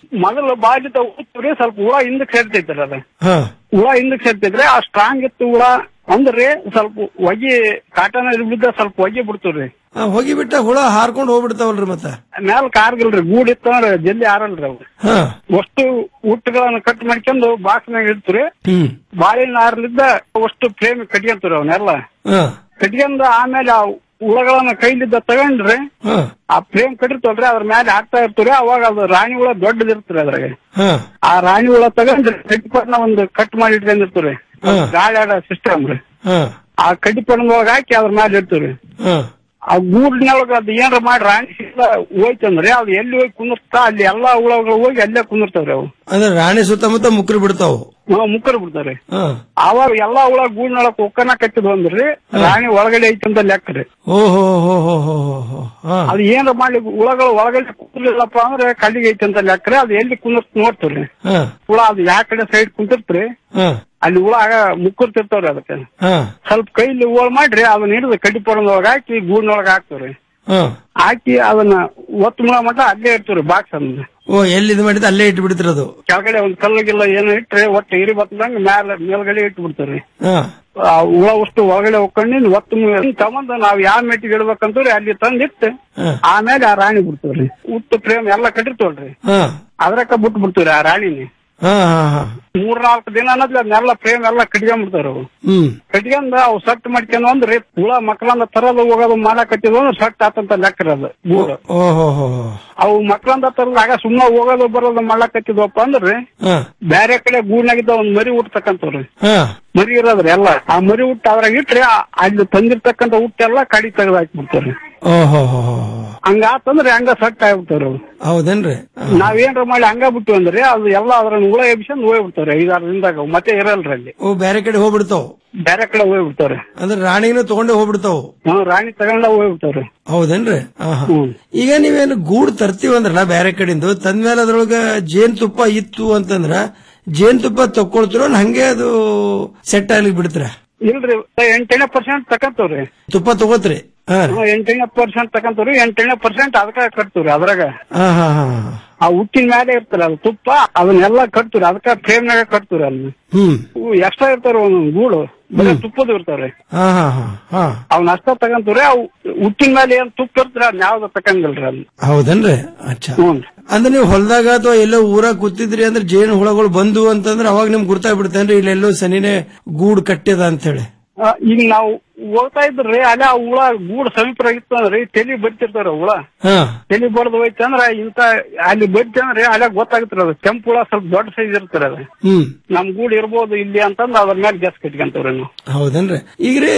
ಮೊದಲು ಬಾಜಿತ ಉತ್ರಿ ಸ್ವಲ್ಪ ಹುಳ ಹಿಂದಕ್ಕೆ ಸೇರ್ತೈತ್ರಿ ಅದ ಹಾ ಹುಳ ಹಿಂದಕ್ಕೆ ಸೇರ್ತೈತ್ರಿ ಆ ಸ್ಟ್ರಾಂಗ್ ಇತ್ತು ಹುಳ ಅಂದ್ರೆ ಸ್ವಲ್ಪ ಹೊಗೆ ಕಾಟನ ಬಿದ್ದ ಸ್ವಲ್ಪ ಹೊಗೆ ಬಿಡ್ತೀವ್ರಿ ಆ, ಹೋಗಿ ಬಿಟ್ಟ ಹುಳ ಹಾರ್ಕೊಂಡು ಹೋಗ್ಬಿಡ್ತಾವಲ್ರಿ ಮತ್ತ ಮ್ಯಾಲ ಕಾರ್ಗಿಲ್ರಿ ಗೂಡ್ ಇತ್ತು ಅಂದ್ರೆ ಜಲ್ದಿ ಆರಲ್ರಿ ಅವು ಹಾ ಅಷ್ಟು ಹುಟ್ಟುಗಳನ್ನ ಕಟ್ ಮಾಡ್ಕೊಂಡು ಬಾಕ್ಸ್ನಾಗ ಇಡ್ತೀರಿ ಹ್ಮ್ ಬಾಳಿನ ಆರ್ಲಿದ್ದ ಅಷ್ಟು ಫ್ರೇಮ್ ಕಟ್ಕೊಂತೀರಿ ಅವನ್ನೆಲ್ಲ ಹಾ ಕಟ್ಕೊಂಡ್ ಆಮೇಲೆ ಆ ಹುಳಗಳನ್ನ ಕೈಲಿದ್ದ ತಗೊಂಡ್ರಿ ಹಾ ಆ ಫ್ರೇಮ್ ಕಟ್ಟಿರ್ತವಲ್ರಿ ಅದ್ರ ಮೇಲೆ ಹಾಕ್ತಾ ಇರ್ತೀರಿ ಅವಾಗ ಅದು ರಾಣಿ ಹುಳ ದೊಡ್ಡದಿರ್ತರಿ ಅದ್ರಾಗ ಹಾ ಆ ರಾಣಿ ಹುಳ ತಗೊಂಡ್ರಿ ಕಟ್ಟಿಪಟ್ನ ಒಂದು ಕಟ್ ಮಾಡಿ ಇಟ್ಕೊಂಡಿರ್ತೀರಿ ಹಾ. ಗಾಳಿ ಆಡೋ ಸಿಸ್ಟಮ್ ರೀ ಹಾ ಆ ಕಟ್ಟಿಪಟ್ಟದೊಳಗ ಹಾಕಿ ಅದ್ರ ಮೇಲೆ ಇರ್ತೀರಿ ಹಾ ಆ ಗೂಡ್ನೊಳಗ ಅದು ಏನಾರ ಮಾಡಿ ರಾಣಿ ಸಿಕ್ಕ ಹೋಯ್ತಂದ್ರೆ ಅದು ಎಲ್ಲಿ ಹೋಗಿ ಕುಂದಿರ್ತಾ ಅಲ್ಲಿ ಎಲ್ಲಾ ಹುಳಗಳು ಹೋಗಿ ಅಲ್ಲೇ ಕುಂದಿರ್ತಾವ್ರಿ ಅವು ಅಂದ್ರೆ ರಾಣಿ ಸುತ್ತಮುತ್ತ ಮುಕ್ರು ಬಿಡ್ತಾವು ಹಾ, ಮುಕ್ಕರ್ ಬಿಡ್ತಾರೆ ಹಾ ಅವಾಗ ಎಲ್ಲಾ ಹುಳ ಗೂಡ್ನೊಳಕ್ ಒಕ್ಕನ ಕಟ್ಟಿದ್ವು ಅಂದ್ರಿ ರಾಣಿ ಒಳಗಡೆ ಐತಂತ ಲೆಕ್ಕ ರೀ ಓಹೋ ಹೋ ಹೋ ಹೋ ಹೋ ಹೋ ಹಾ ಅದು ಏನಾರ ಮಾಡ್ಲಿ ಹುಳಗಳು ಒಳಗಡೆ ಕುಂದಿಲ್ಲಪ್ಪ ಅಂದ್ರೆ ಕಲ್ಲಿಗೆ ಐತಂತ ಲೆಕ್ಕ ರೀ ಅದು ಎಲ್ಲಿ ಕುಂದಿರ್ತ ನೋಡ್ತೀವ್ರಿ ಹಾ ಹುಳ ಅದು ಯಾವ ಕಡೆ ಸೈಡ್ ಕುಂತಿರ್ತ್ರಿ ಹಾ ಅಲ್ಲಿ ಹುಳ ಆಗ ಮುಕ್ಕರ್ತಿರ್ತಾವ್ರಿ ಅದಕ್ಕೆ ಹಾ ಸ್ವಲ್ಪ ಕೈಲಿ ಹೋಳ್ ಮಾಡ್ರಿ ಅದನ್ನ ಹಿಡಿದು ಕಡ್ಡಿ ಪೊಡದೊಳಗ ಹಾಕಿ ಗೂಡ್ನೊಳಗ ಹಾಕ್ತವ್ರಿ ಹಾ ಹಾಕಿ ಅದನ್ನ ಒತ್ತು ಮುಳ ಮಟ್ಟ ಅಲ್ಲೇ ಇಡ್ತೀವ್ರಿ ಬಾಕ್ಸ್ ಅನ್ನ ಓ ಎಲ್ಲಿ ಇದು ಮಾಡಿದ್ರೆ ಅಲ್ಲೇ ಇಟ್ಟು ಬಿಡ್ತಿರೋದು ಕೆಳಗಡೆ ಒಂದ್ ಕಲ್ಲಿಗಿಲ್ಲ ಏನು ಇಟ್ರೆ ಒಟ್ಟು ಇರಿ ಬತ್ತದಂಗ ಮ್ಯಾಲ ಮೇಲ್ಗಡೆ ಇಟ್ಟು ಬಿಡ್ತೀವ್ರಿ ಹಾ ಆ ಹುಳ ಅಷ್ಟು ಒಳಗಡೆ ಹೋಗ್ಕೊಂಡು ಒತ್ತು ಮುಳ ತಗೊಂಡ್ ನಾವ್ ಯಾವ ಮೆಟ್ಟಿಗೆ ಇಡ್ಬೇಕಂತವ್ರಿ ಅಲ್ಲಿ ತಂದಿಟ್ಟು ಹಾ. ಆಮೇಲೆ ಆ ರಾಣಿ ಬಿಡ್ತೀವ್ರಿ ಉತ್ತು ಪ್ರೇಮ್ ಎಲ್ಲ ಕಟ್ಟಿರ್ತವಲ್ರಿ ಹಾ ಅದ್ರಕ್ಕ ಬಿಟ್ಟು ಬಿಡ್ತೀವ್ರಿ ಆ ರಾಣಿನಿ ಹಾ ಹಾ ಹಾ ಮೂರ್ ನಾಲ್ಕು ದಿನ ಅನ್ನದ್ಲಿ ಅದನ್ನೆಲ್ಲ ಪ್ರೇಮ್ ಎಲ್ಲ ಕಟ್ಕೊಂಡ್ಬಿಡ್ತಾರ ಅವು ಹ್ಮ್ ಕಟ್ಕೊಂಡ್ ಅವು ಸಟ್ ಮಾಡ್ಕೊಂಡು ಅಂದ್ರೆ ಹುಳ ಮಕ್ಕಳನ್ನ ತರೋದು ಹೋಗೋದು ಮಾಡಾಕತ್ತಿದ್ವು ಅಂದ್ರೆ ಸಟ್ ಆತಂತ ಲೆಕ್ಕ ಇರೋದು ಗೂಡು ಓಹೋ ಹೋ ಹೋ ಅವು ಮಕ್ಕಳಂದ ತರದ್ ಆಗ ಸುಮ್ಮನೆ ಹೋಗೋದು ಬರೋದು ಮಾಡ್ಲಾಕತ್ತಿದ್ವಪ್ಪ ಅಂದ್ರೆ ಹಾ ಬೇರೆ ಕಡೆ ಗೂಡ್ನಾಗಿದ್ದ ಒಂದ್ ಮರಿ ಹುಟ್ಟತಕ್ಕಂಥವ್ರಿ ಹಾ ಮರಿ ಇರೋದ್ರಿ ಎಲ್ಲ ಆ ಮರಿ ಹುಟ್ಟ ಅದ್ರಾಗ ಇಟ್ರೆ ಆ- ಅಲ್ಲಿ ತಂದಿರ್ತಕ್ಕಂಥ ಹುಟ್ಟೆಲ್ಲ ಕಡಿ ತೆಗೆದು ಹಾಕ್ಬಿಡ್ತಾರ್ರಿ ಓಹೋ ಹೋ ಹೋ ಹಂಗ ಆತಂದ್ರೆ ಹಂಗ ಸಟ್ ಆಗ್ಬಿಡ್ತಾರ ಅವು ಹೌದೇನ್ರಿ ನಾವೇನ್ರ ಮಾಡಿ ಹಂಗ ಬಿಟ್ಟು ಅಂದ್ರೆ ಅದು ಎಲ್ಲ ಅದ್ರ ಹುಳ ಎಬ್ಸಂದ್ ಹೋಗ್ಬಿಡ್ತಾವ್ರಿ ಐದಾರು ದಿನದಾಗ ಅವು ಮತ್ತೆ ಇರಲ್ರಿ ಅಲ್ಲಿ ಓ ಬೇರೆ ಕಡೆ ಹೋಗ್ಬಿಡ್ತಾವ್ ಬೇರೆ ಕಡೆ ಹೋಗ್ಬಿಡ್ತಾವ್ರಿ ಅಂದ್ರೆ ರಾಣಿನೂ ತಗೊಂಡೇ ಹೋಗ್ಬಿಡ್ತಾವ್ ಹ್ಮ್ ರಾಣಿ ತಗೊಂಡ ಹೋಗ್ಬಿಡ್ತಾವ್ರಿ ಹೌದೇನ್ರಿ ಹಾ ಹಾ ಈಗ ನೀವೇನು ಗೂಡ್ ತರ್ತೀವಂದ್ರಲ್ಲ ಬೇರೆ ಕಡೆಯಿಂದ ತಂದ್ಮೇಲೆ ಅದ್ರೊಳಗ ಜೇನ್ ತುಪ್ಪ ಇತ್ತು ಅಂತಂದ್ರ ಜೇನ್ ತುಪ್ಪ ತಕೊಳ್ತಿರೋ ಹಂಗೆ ಅದು ಸೆಟ್ ಆಗ್ಲಿ ಬಿಡ್ತೀರ ಇಲ್ರಿ ಎಂಟನೇ ಪರ್ಸೆಂಟ್ ತಕಂತವ್ರಿ ತುಪ್ಪ ತಗೋತ್ರಿ ಹಾ ರೀ. ಎಂಟನೇ ಪರ್ಸೆಂಟ್ ತಕಂತವ್ರಿ ಎಂಟನೇ ಪರ್ಸೆಂಟ್ ಅದಕ್ಕ ಕಟ್ತೀವ್ರಿ ಅದ್ರಾಗ ಹಾ ಹಾ ಹಾ ಆ ಹುಟ್ಟಿನ ಮೇಲೆ ಇರ್ತಲ್ಲ ಅದು ತುಪ್ಪ ಅದನ್ನೆಲ್ಲ ಕಟ್ತೀವ್ರಿ ಅದಕ್ಕ ಫ್ರೇಮ್ನಾಗ ಕಟ್ತೀವ್ರಿ ಅಲ್ಲಿ ಹ್ಮ್ ಎಷ್ಟ ಇರ್ತಾರ ಒಂದೊಂದ್ ಗೂಡು ಬರೀ ತುಪ್ಪದ ಇರ್ತಾವ್ರಿ ಹಾ ಹಾ ಹಾ ಹಾ ಅವ್ನ ಅಷ್ಟ ತಗಂತವ್ರಿ ಅವು ಹುಟ್ಟಿನ ಮೇಲೆ ಏನ್ ತುಪ್ಪ ಇರ್ತಾರ ಅದ್ನ ಯಾವ್ದು ತಕಂಗಿಲ್ರಿ ಅಲ್ಲಿ ಹೌದನ್ರಿ ಅಚ್ಚಾ ಅಂದ್ರೆ ನೀವು ಹೊಲದಾಗ ಅಥವಾ ಎಲ್ಲೋ ಊರಾಗ ಕೂತಿದ್ರಿ ಅಂದ್ರೆ ಜೇನು ಹುಳಗಳು ಬಂದು ಅಂತಂದ್ರೆ ಅವಾಗ ನಿಮ್ಗೆ ಗುರ್ತಾಗ್ಬಿಡ್ತೇನ್ರಿ ಇಲ್ಲೆಲ್ಲೋ ಸನಿನೇ ಗೂಡ್ ಕಟ್ಟಿದ ಅಂತ ಹೇಳಿ ಆ, ಈಗ ನಾವು ಹೋಗ್ತಾ ಇದ್ರಿ ಅಲ್ಲೇ ಆ ಹುಳ ಗೂಡು ಸಮೀಪ ಇತ್ತು ಅಂದ್ರೆ ತಲಿ ಬಡ್ತಿರ್ತಾರ ಹುಳ ಹಾ ತಲಿ ಬಡ್ದು ಹೋಯ್ತು ಅಂದ್ರ ಇಂತ ಅಲ್ಲಿ ಬಡ್ತಿ ಅಂದ್ರೆ ಅಲ್ಲೇ ಗೊತ್ತಾಗುತ್ತೆ ಅದು ಕೆಂಪು ಹುಳ ಸ್ವಲ್ಪ ದೊಡ್ಡ ಸೈಜ್ ಇರ್ತಾರೆ ಅದು ಹ್ಮ್ ನಮ್ ಗೂಡು ಇರ್ಬೋದು ಇಲ್ಲಿ ಅಂತಂದ್ ಅದ್ರ ಮೇಲೆ ಗ್ಯಾಸ್ ಕಟ್ಕೊಂತವ್ರಿ ನಾವು ಹೌದನ್ರಿ ಈಗ್ರಿ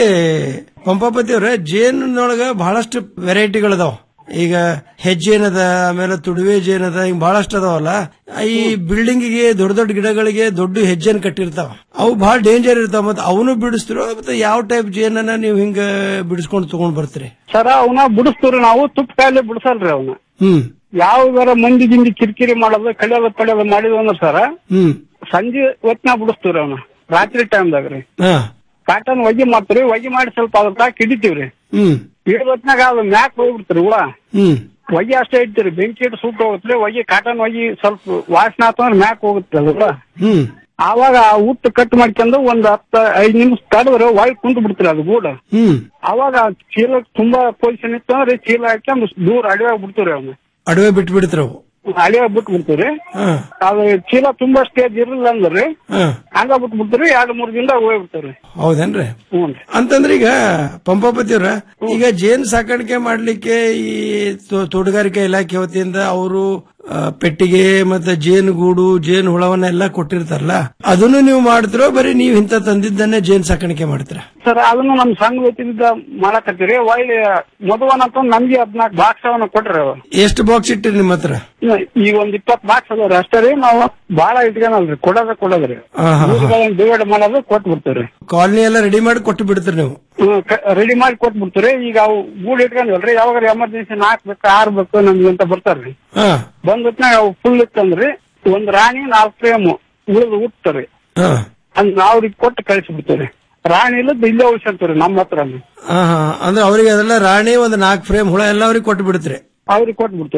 ಪಂಪಾಪತಿ ಅವ್ರ ಜೇನೊಳಗ ಬಹಳಷ್ಟು ವೆರೈಟಿಗಳದಾವ ಈಗ ಹೆಜ್ಜೇನದ ಆಮೇಲೆ ತುಡುವೆ ಜೇನದ ಹಿಂಗ್ ಬಹಳಷ್ಟು ಅದಾವಲ್ಲ ಈ ಬಿಲ್ಡಿಂಗ್ ಗೆ ದೊಡ್ಡ ದೊಡ್ಡ ಗಿಡಗಳಿಗೆ ದೊಡ್ಡ ಹೆಜ್ಜೆನ್ ಕಟ್ಟಿರ್ತಾವ ಅವು ಬಹಳ ಡೇಂಜರ್ ಇರ್ತಾವ ಮತ್ತೆ ಅವನು ಬಿಡಿಸ್ತಿರೋ ಮತ್ತೆ ಯಾವ ಟೈಪ್ ಜೇನನ್ನ ನೀವು ಹಿಂಗ ಬಿಡಿಸ್ಕೊಂಡು ತಗೊಂಡ್ ಬರ್ತೀರಿ ಸರ ಅವನ ಬಿಡಿಸ್ತೀವ್ರಿ ನಾವು ತುಪ್ಪ ಕಾಯಿಲೆ ಬಿಡಿಸಲ್ರಿ ಅವನ ಹ್ಮ್ ಯಾವ್ದಾರ ಮಂದಿ ಗಿಂದಿ ಕಿರಿಕಿರಿ ಮಾಡೋದು ಕಳಿಯೋದು ಪಳೆಯೋದು ಮಾಡಿದ್ವು ಅಂದ್ರೆ ಸರ ಹ್ಮ್ ಸಂಜೆ ಹೊತ್ನಾಗ ಬಿಡಿಸ್ತೀವ್ರಿ ಅವನ ರಾತ್ರಿ ಟೈಮ್ದಾಗ ರೀ ಹಾ ಕಾಟನ್ ಒಗಿ ಮಾಡ್ತೀವಿ ಒಗಿ ಮಾಡಿ ಸ್ವಲ್ಪ ಅದ್ರ ತಾಕ ಹಿಡಿತೀವ್ರಿ ಹ್ಮ್ ಹಿಡಿದ ಹೊತ್ನಾಗ ಅದು ಮ್ಯಾಕ್ ಹೋಗ್ಬಿಡ್ತೀರಿ ಹುಳ ಹ್ಮ್ ಹೊಗೆ ಅಷ್ಟೇ ಇಡ್ತೀರಿ ಬೆಂಕಿ ಇಟ್ಟು ಸುಟ್ಟು ಹೋಗುತ್ತೆ ಹೊಗೆ ಕಾಟನ್ ಹೊಗಿ ಸ್ವಲ್ಪ ವಾಸನೆ ಆತಂದ್ರೆ ಮ್ಯಾಕ್ ಹೋಗುತ್ತೆ ಅದು ಹುಳ ಹ್ಮ್ ಆವಾಗ ಆ ಉಟ್ಟು ಕಟ್ ಮಾಡ್ಕೊಂಡು ಒಂದ್ ಹತ್ತ ಐದ್ ನಿಮಿಷ ತಡೆದ್ರೆ ಒಳಗೆ ಕುಂತು ಬಿಡ್ತೀರಿ ಅದು ಗೂಡ ಹ್ಮ್ ಅವಾಗ ಆ ಚೀಲ ತುಂಬಾ ಪೊಸಿಷನ್ ಇತ್ತು ಅಂದ್ರೆ ಚೀಲ ಹಾಕ್ಯಂದು ದೂರ ಅಡವೆ ಬಿಡ್ತೀವ್ರಿ ಅವನು ಅಡವೆ ಬಿಟ್ಟು ಬಿಡ್ತೀರ ಅವು ಅಡವೆ ಬಿಟ್ಟು ಬಿಡ್ತೀವ್ರಿ ಹಾ ಅದು ಚೀಲ ತುಂಬಾ ಸ್ಟೇಜ್ ಇರಲಿಲ್ಲ ಅಂದ್ರೆ ಹಾ ಹಂಗ ಬಿಟ್ಟು ಬಿಡ್ತೀರಿ ಎರಡ್ ಮೂರ್ ದಿನದಾಗ ಹೋಗ್ಬಿಡ್ತೀವ್ರಿ ಹೌದೇನ್ರಿ ಹ್ಞೂ ಅಂತಂದ್ರೆ ಈಗ ಪಂಪಾಪತಿ ಅವ್ರ ಈಗ ಜೇನ್ ಸಾಕಾಣಿಕೆ ಮಾಡ್ಲಿಕ್ಕೆ ಈ ತೋ- ತೋಟಗಾರಿಕೆ ಇಲಾಖೆ ವತಿಯಿಂದ ಅವರು ಪೆಟ್ಟಿಗೆ ಮತ್ತೆ ಜೇನು ಗೂಡು ಜೇನು ಹುಳವನ್ನೆಲ್ಲ ಕೊಟ್ಟಿರ್ತಾರಲ್ಲ ಅದನ್ನು ನೀವು ಮಾಡ್ತಿರೋ ಬರೀ ನೀವು ಇಂತ ತಂದಿದ್ದನ್ನೇ ಜೇನ್ ಸಾಕಾಣಿಕೆ ಮಾಡ್ತೀರಾ ಸರ್ ಅದನ್ನು ನಮ್ ಸಂಘ ವತಿಯಿಂದ ಮಾಡಕತ್ತೀರಿ ಒಳ್ಳೆ ಮದುವನ್ ಅಂತ ನಮ್ಗೆ ಹದ್ನಾಲ್ಕು ಬಾಕ್ಸ್ ಅವನ್ನ ಕೊಟ್ರಿ ಅವ್ರು. ಎಷ್ಟು ಬಾಕ್ಸ್ ಇಟ್ಟಿರಿ ನಿಮ್ಮ ಹತ್ರ ಈಗ ಒಂದ್ ಇಪ್ಪತ್ ಬಾಕ್ಸ್ ಅದಾವ್ರಿ ಅಷ್ಟೇ ರೀ ನಾವು ಬಾಳ ಇಟ್ಕೊಳಲ್ರಿ ಕೊಡೋದ ಕೊಡೋದ್ರಿ ಆಹಾ. ಡಿವೈಡ್ ಮಾಡೋದು ಕೊಟ್ ಬಿಡ್ತೀವ್ರಿ ಕಾಲನಿ ಎಲ್ಲ ರೆಡಿ ಮಾಡಿ ಕೊಟ್ಟು ಬಿಡ್ತೀರಿ ನೀವು ರೆಡಿ ಮಾಡಿ ಕೊಟ್ ಬಿಡ್ತೀರಿ ಈಗ ಅವು ಗೂಡ್ ಇಟ್ಕೊಂಡ್ವಲ್ರಿ ಯಾವಾಗ ಎಮರ್ಜೆನ್ಸಿ ನಾಲ್ಕ್ ಬೇಕು ಆರ್ ಬೇಕು ನಮ್ಗೆ ಅಂತ ಬರ್ತಾರ್ರಿ ಹಾ ಬಂದ್ ಹೊತ್ನಾಗ ಅವು ಫುಲ್ ಇತ್ತಂದ್ರಿ ಒಂದ್ ರಾಣಿ ನಾಲ್ಕು ಫ್ರೇಮ್ ಉಳಿದು ಉಟ್ತಾರಿ ಹಾ ಅದ್ ಅವ್ರಿಗೆ ಕೊಟ್ಟು ಕಳಿಸಿ ಬಿಡ್ತೀರಿ ರಾಣಿ ಇಲ್ಲದ ಇಲ್ಲೇ ಉಳಿಸಂತೀರಿ ನಮ್ಮ ಹತ್ರ ಹಾ ಹಾ ಅಂದ್ರೆ ಅವರಿಗೆ ಅದೆಲ್ಲ ರಾಣಿ ಒಂದು ನಾಲ್ಕು ಫ್ರೇಮ್ ಹುಳ ಎಲ್ಲ ಅವ್ರಿಗೆ ಕೊಟ್ಟು ಬಿಡ್ತೀರಿ ಅವ್ರಿಗೆ ಕೊಟ್ಟು ಬಿಡ್ತೀರಿ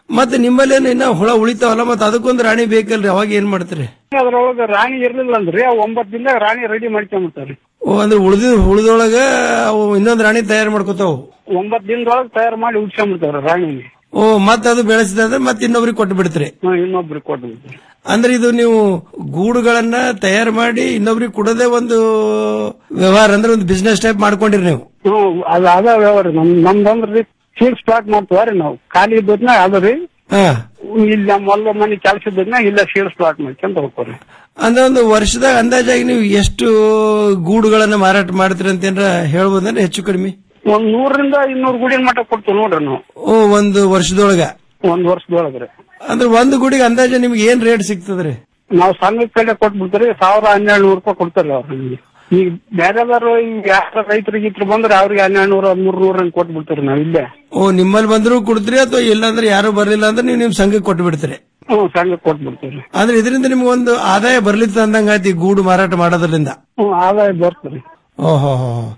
ಮತ್ತೆ ನಿಮ್ಮಲ್ಲೇನು ಇನ್ನ ಹುಳ ಉಳಿತಾವಲ್ಲ ಮತ್ತೆ ಅದಕ್ಕೊಂದು ರಾಣಿ ಬೇಕಲ್ರಿ ಅವಾಗ ಏನ್ ಮಾಡ್ತೀರಿ ಅದ್ರೊಳಗ ರಾಣಿ ಇರ್ಲಿಲ್ಲ ಅಂದ್ರೆ ಅವ್ ಒಂಬತ್ ದಿನದಾಗ ರಾಣಿ ರೆಡಿ ಮಾಡ್ಕೊಂಬಿಡ್ತಾವ್ರಿ ಓ ಅಂದ್ರೆ ಉಳಿದ ಉಳಿದೊಳಗ ಅವು ಇನ್ನೊಂದ್ ರಾಣಿ ತಯಾರು ಮಾಡ್ಕೋತಾವು ಒಂಬತ್ ದಿನದೊಳಗ ತಯಾರು ಮಾಡಿ ಉಡ್ಸ್ಕೊಂಡ್ಬಿಡ್ತಾವ್ರಿ ರಾಣಿನ ಓ ಮತ್ತೆ ಅದು ಬೆಳೆಸಿದ್ರೆ ಮತ್ತೆ ಇನ್ನೊಬ್ರಿಗೆ ಕೊಟ್ಟು ಬಿಡ್ತೀರಿ ಇನ್ನೊಬ್ರಿಗೆ ಕೊಟ್ಟು ಅಂದ್ರೆ ಇದು ನೀವು ಗೂಡುಗಳನ್ನ ತಯಾರು ಮಾಡಿ ಇನ್ನೊಬ್ರಿಗೆ ಕೊಡೋದೇ ಒಂದು ವ್ಯವಹಾರ ಅಂದ್ರೆ ಒಂದು ಬಿಸ್ನೆಸ್ ಟೈಪ್ ಮಾಡ್ಕೊಂಡಿರಿ ನೀವು ಹ್ಮ್ ಅದ ಅದ ವ್ಯವಹಾರ ನಮ್ ನಮ್ದಂದ್ರಿ ಫೀಲ್ಡ್ ಸ್ಟಾರ್ಟ್ ಮಾಡ್ತೀವ್ರಿ ನಾವು ಖಾಲಿ ಇದ್ದದ್ನ ಅದರಿ ಹಾ ಇಲ್ಲಿ ನಮ್ಮ ಹೊಲ ಮನೆ ಕೆಲಸ ಇದ್ದದ್ನ ಇಲ್ಲ ಫೀಲ್ಡ್ ಸ್ಟಾರ್ಟ್ ಮಾಡ್ಕೊಂತ ಹೋಗ್ತಾರೆ ಅಂದ್ರೆ ಒಂದು ವರ್ಷದಾಗ ಅಂದಾಜಾಗಿ ನೀವು ಎಷ್ಟು ಗೂಡುಗಳನ್ನ ಮಾರಾಟ ಮಾಡ್ತೀರಿ ಅಂತ ಏನಾರ ಹೇಳ್ಬೋದಂದ್ರೆ ಹೆಚ್ಚು ಕಡಿಮೆ ಒಂದ್ ನೂರರಿಂದ ಇನ್ನೂರು ಗುಡಿನ ಮಟ್ಟ ಕೊಡ್ತೀವಿ ನೋಡ್ರಿ ನಾವು ಓ ಒಂದು ವರ್ಷದೊಳಗ ಒಂದ್ ವರ್ಷದೊಳಗ್ರಿ ಅಂದ್ರೆ ಒಂದು ಗುಡಿಗೆ ಅಂದಾಜ ನಿಮ್ಗೆ ಏನ್ ರೇಟ್ ಸಿಗ್ತದ್ರಿ ನಾವು ಸಂಘದ ಕಡೆ ಕೊಟ್ಬಿಡ್ತೀರಿ ಸಾವಿರ ಹನ್ನೆರಡು ನೂರು ರೂಪಾಯಿ ಕೊಡ್ತಾರ ಅವ್ರು ನಮ್ಗೆ ಈಗ ಬೇರೆದಾರು ಈಗ ಯಾರ ರೈತರಿಗೆ ಇತ್ರ ಬಂದ್ರೆ ಅವ್ರಿಗೆ ಹನ್ನೆರಡು ನೂರ ಮೂರ್ ನೂರ ಹಂಗ್ ಕೊಟ್ಬಿಡ್ತೀರಿ ನಾವ್ ಇಲ್ಲೇ ಓ ನಿಮ್ಮಲ್ಲಿ ಬಂದ್ರು ಕೊಡ್ತೀರಿ ಅಥವಾ ಇಲ್ಲಾಂದ್ರೆ ಯಾರು ಬರ್ಲಿಲ್ಲ ಅಂದ್ರೆ ನೀವು ನಿಮ್ ಸಂಘಕ್ಕೆ ಕೊಟ್ಟು ಬಿಡ್ತೀರಿ ಹ್ಮ್ ಸಂಘಕ್ಕೆ ಕೊಟ್ಬಿಡ್ತೀರಿ ಅಂದ್ರೆ ಇದರಿಂದ ನಿಮ್ಗೆ ಒಂದು ಆದಾಯ ಬರ್ಲಿತ್ತು ಅಂದಂಗ ಆಯ್ತು ಈ ಗೂಡು ಮಾರಾಟ ಮಾಡೋದ್ರಿಂದ ಹ್ಮ್ ಆದಾಯ ಬರ್ತದೆ ಓಹೋ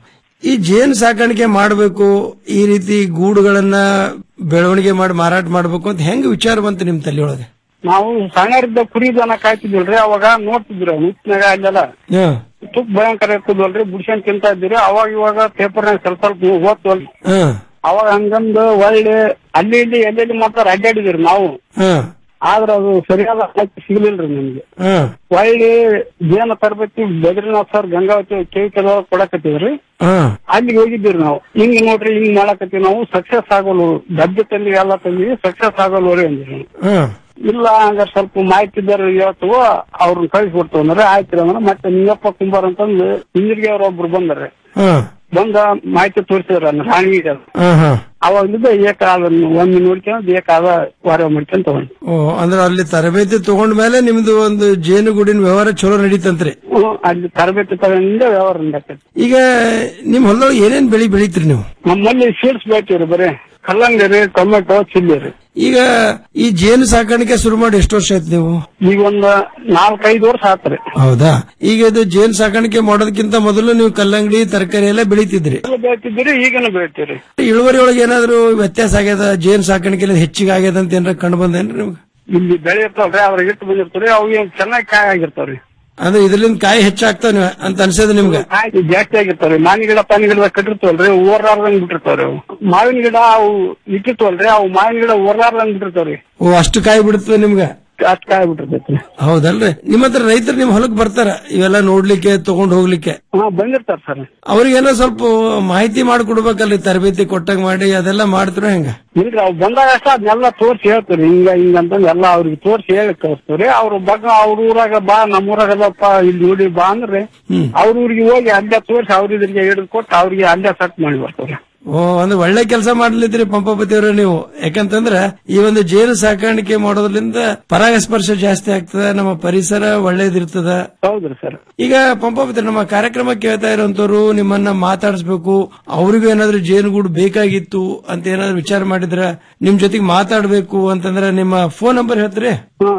ಈ ಜೇನು ಸಾಕಾಣಿಕೆ ಮಾಡಬೇಕು ಈ ರೀತಿ ಗೂಡುಗಳನ್ನ ಬೆಳವಣಿಗೆ ಮಾಡಿ ಮಾರಾಟ ಮಾಡಬೇಕು ಅಂತ ಹೆಂಗ್ ವಿಚಾರ ಬಂತು ನಿಮ್ ತಲೆಯೊಳಗೆ ನಾವು ಸಣ್ಣರಿದ್ದ ಕುರಿ ದನ ಕಾಯ್ತಿದ್ವಲ್ರಿ ಅವಾಗ ನೋಡ್ತಿದ್ರು ಹುಟ್ಟಿನಾಗ ಅಲ್ಲೆಲ್ಲ ಹ್ಮ್ ತುಪ್ಪ ಭಯಂಕರ ಇರ್ತದಲ್ರಿ ಬುಡ್ಸ್ಕೊಂಡ್ ತಿಂತ ಇದ್ದೀರಿ ಅವಾಗ ಇವಾಗ ಪೇಪರ್ನಾಗ ಸ್ವಲ್ಪ ಸ್ವಲ್ಪ ಓದ್ತವಲ್ರಿ ಹ್ಮ್ ಅವಾಗ ಹಂಗಂದು ಒಳ್ಳೆ ಅಲ್ಲಿ ಇಲ್ಲಿ ಎಲ್ಲೆಲ್ಲಿ ಮಾತಾಡ ಅಡ್ಡಾಡಿದ್ರಿ ನಾವು ಹ್ಮ್ ಆದ್ರ ಅದು ಸರಿಯಾದ ಮಾಹಿತಿ ಸಿಗ್ಲಿಲ್ರಿ ನಮ್ಗೆ ಹ್ಮ್ ಒಳ್ಳೆ ಜೇನ ತರಬೇತಿ ಬದ್ರಿನಾಥ್ ಸರ್ ಗಂಗಾವತಿ ಕೇಳಿ ಕೆಲವ ಕೊಡಕತ್ತಿದ್ರಿ ಹ್ಮ್ ಅಲ್ಲಿಗೆ ಹೋಗಿದ್ದೀರಿ ನಾವು ಹಿಂಗ್ ನೋಡ್ರಿ ಹಿಂಗ್ ಮಾಡಕತ್ತೀವಿ ನಾವು ಸಕ್ಸಸ್ ಆಗೋಲು ಡಬ್ಬಿ ತಂದಿ ಎಲ್ಲ ತಂದಿವಿ ಸಕ್ಸಸ್ ಆಗೋಲ್ವರಿ ಅಂದ್ರಿ ಹ್ಮ್ ಇಲ್ಲ ಹಂಗಾರೆ ಸ್ವಲ್ಪ ಮಾಹಿತಿ ಇದ್ದಾರೆ ಹೇಳ್ತು ಅವ್ರನ್ನ ಕಳಿಸ್ಬಿಡ್ತು ಅಂದ್ರೆ ಆಯ್ತು ಅಂದ್ರೆ ಮತ್ತೆ ನಿಂಗಪ್ಪ ಕುಂಬಾರ್ ಅಂತಂದು ಹಿಂದಿರ್ಗಿ ಅವ್ರ ಒಬ್ರು ಬಂದಾರೆ ಹ್ಮ್ ಬಂದ ಮಾಹಿತಿ ತೋರಿಸಿದ್ರ ರಾಣಿಗೆ ಹ್ಮ್ ಹ್ಮ್ ಅವಾಗ್ಲಿದ್ದ ಏಕ ಅದನ್ನ ಒಮ್ಮೆ ನೋಡ್ಕೊಂಡು ಏಕ ಅದ ವಾರ ಮಾಡ್ಕೊಂಡ್ ತಗೊಂಡು ಓ ಅಂದ್ರೆ ಅಲ್ಲಿ ತರಬೇತಿ ತಗೊಂಡ ಮೇಲೆ ನಿಮ್ದು ಒಂದು ಜೇನುಗೂಡಿನ ವ್ಯವಹಾರ ಚಲೋ ನಡೀತಂತ್ರಿ ಹ್ಮ್, ಅಲ್ಲಿ ತರಬೇತಿ ತಗೊಂಡಿಂದ ವ್ಯವಹಾರ ನಡಕತ್ತೆ ಈಗ ನಿಮ್ ಹೊಲದೊಳಗೆ ಏನೇನ್ ಬೆಳಿ ಬೆಳಿತೀರಿ ನೀವು ನಮ್ಮಲ್ಲಿ ಸೀಡ್ಸ್ ಬೆಳಿತೀವ್ರಿ ಬರೀ ಕಲ್ಲಂಗಡಿ ರೀ ಟೊಮೆಟೊ ಚಿಲ್ಲಿ ರೀ ಈಗ ಈ ಜೇನು ಸಾಕಾಣಿಕೆ ಶುರು ಮಾಡಿ ಎಷ್ಟು ವರ್ಷ ಆಯ್ತು ನೀವು ಈಗ ಒಂದ್ ನಾಲ್ಕೈದು ವರ್ಷ ಆತ್ರಿ ಹೌದಾ ಈಗ ಇದು ಜೇನು ಸಾಕಾಣಿಕೆ ಮಾಡೋದಕ್ಕಿಂತ ಮೊದಲು ನೀವು ಕಲ್ಲಂಗಡಿ ತರಕಾರಿ ಎಲ್ಲ ಬೆಳಿತಿದ್ರಿ ಎಲ್ಲ ಬೆಳಿತಿದ್ದೀರಿ ಈಗನು ಬೆಳಿತೀರಿ ಇಳುವರಿ ಒಳಗೆ ಏನಾದ್ರು ವ್ಯತ್ಯಾಸ ಆಗ್ಯದ ಜೇನು ಸಾಕಾಣಿಕೆ ಹೆಚ್ಚಿಗೆ ಆಗ್ಯದ ಅಂತ ಏನಾರ ಕಂಡು ಬಂದೇನ್ರಿ ನಿಮ್ಗೆ ಇಲ್ಲಿ ಬೆಳೆ ಇರ್ತಾವ್ರಿ ಅವ್ರ ಇಟ್ಟು ಬಂದಿರ್ತಾವ್ರಿ ಅವು ಏನ್ ಚೆನ್ನಾಗಿ ಕಾಯಿ ಆಗಿರ್ತಾವ್ರಿ ಅಂದ್ರೆ ಇದರಿಂದ ಕಾಯಿ ಹೆಚ್ಚಾಗ್ತಾವ ಅಂತ ಅನ್ಸದ ನಿಮ್ಗೆ ಕಾಯಿ ಜಾಸ್ತಿ ಆಗಿರ್ತಾವ್ರಿ ಮಾವಿನ ಗಿಡ ಪಾನಿ ಗಿಡ ಕಟ್ಟಿರ್ತಾವಲ್ರಿ ಓರ್ಲಾರ್ದಂಗ್ ಬಿಟ್ಟಿರ್ತಾವ್ರಿ ಅವು ಮಾವಿನ ಗಿಡ ಅವು ಇಟ್ಟಿರ್ತಾವಲ್ರಿ ಅವು ಮಾವಿನ ಗಿಡ ಓರ್ಲಾರ್ದಂಗ್ ಬಿಟ್ಟಿರ್ತಾವ್ರಿ ಓ ಅಷ್ಟು ಕಾಯಿ ಬಿಡುತ್ತದ ನಿಮ್ಗೆ ಅಷ್ಟ್ ಕಾಯಿ ಬಿಟ್ಟಿರ್ತೈತ್ರಿ ಹೌದಲ್ರಿ ನಿಮ್ಮ ಹತ್ರ ರೈತರು ನಿಮ್ ಹೊಲಕ್ ಬರ್ತಾರ ಇವೆಲ್ಲ ನೋಡ್ಲಿಕ್ಕೆ ತಗೊಂಡ್ ಹೋಗ್ಲಿಕ್ಕೆ ಹಾ ಬಂದಿರ್ತಾರ ಸರ್ ಅವ್ರಿಗೇನೋ ಸ್ವಲ್ಪ ಮಾಹಿತಿ ಮಾಡ್ಕೊಡ್ಬೇಕಲ್ರಿ ತರಬೇತಿ ಕೊಟ್ಟಂಗ್ ಮಾಡಿ ಅದೆಲ್ಲ ಮಾಡ್ತಾರ ಹೆಂಗ ಇಲ್ರಿ ಅವ್ ಬಂದಾಗ ಅಷ್ಟ ಅದನ್ನೆಲ್ಲ ತೋರ್ಸಿ ಹೇಳ್ತೀರಿ ಹಿಂಗ ಹಿಂಗ ಅಂತಂದ್ ಎಲ್ಲ ಅವ್ರಿಗೆ ತೋರ್ಸಿ ಹೇಳಿ ಕಳಿಸ್ತೀವ್ರಿ ಅವ್ರ ಬಗ್ಗ ಅವ್ರ ಊರಾಗ ಬಾ ನಮ್ಮ ಊರಾಗದಪ್ಪ ಇಲ್ಲಿ ನೋಡಿ ಬಾ ಅಂದ್ರೆ ಅವ್ರ ಊರಿಗೆ ಹೋಗಿ ಅಲ್ಲೇ ತೋರ್ಸಿ ಅವ್ರ ಇದ್ರಿಗೆ ಹಿಡಿದು ಕೊಟ್ಟು ಅವ್ರಿಗೆ ಅಲ್ಲೇ ಸೆಟ್ ಮಾಡಿ ಬರ್ತಾರೆ ಓ ಅಂದ್ರೆ ಒಳ್ಳೆ ಕೆಲಸ ಮಾಡ್ಲಿದ್ರಿ ಪಂಪಾಪತಿ ಅವ್ರ ನೀವು ಯಾಕಂತಂದ್ರ ಈ ಒಂದು ಜೇನು ಸಾಕಾಣಿಕೆ ಮಾಡೋದ್ರಿಂದ ಪರಾಗಸ್ಪರ್ಶ ಜಾಸ್ತಿ ಆಗ್ತದ ನಮ್ಮ ಪರಿಸರ ಒಳ್ಳೇದಿರ್ತದ ಹೌದ್ರಿ ಸರ್ ಈಗ ಪಂಪಾಪತಿ ನಮ್ಮ ಕಾರ್ಯಕ್ರಮ ಕೇಳ್ತಾ ಇರೋಂತವ್ರು ನಿಮ್ಮನ್ನ ಮಾತಾಡಿಸ್ಬೇಕು ಅವ್ರಿಗೂ ಏನಾದ್ರು ಜೇನುಗೂಡು ಬೇಕಾಗಿತ್ತು ಅಂತ ಏನಾದ್ರು ವಿಚಾರ ಮಾಡಿದ್ರ ನಿಮ್ ಜೊತೆಗೆ ಮಾತಾಡ್ಬೇಕು ಅಂತಂದ್ರ ನಿಮ್ಮ ಫೋನ್ ನಂಬರ್ ಹೇಳ್ತೀರಿ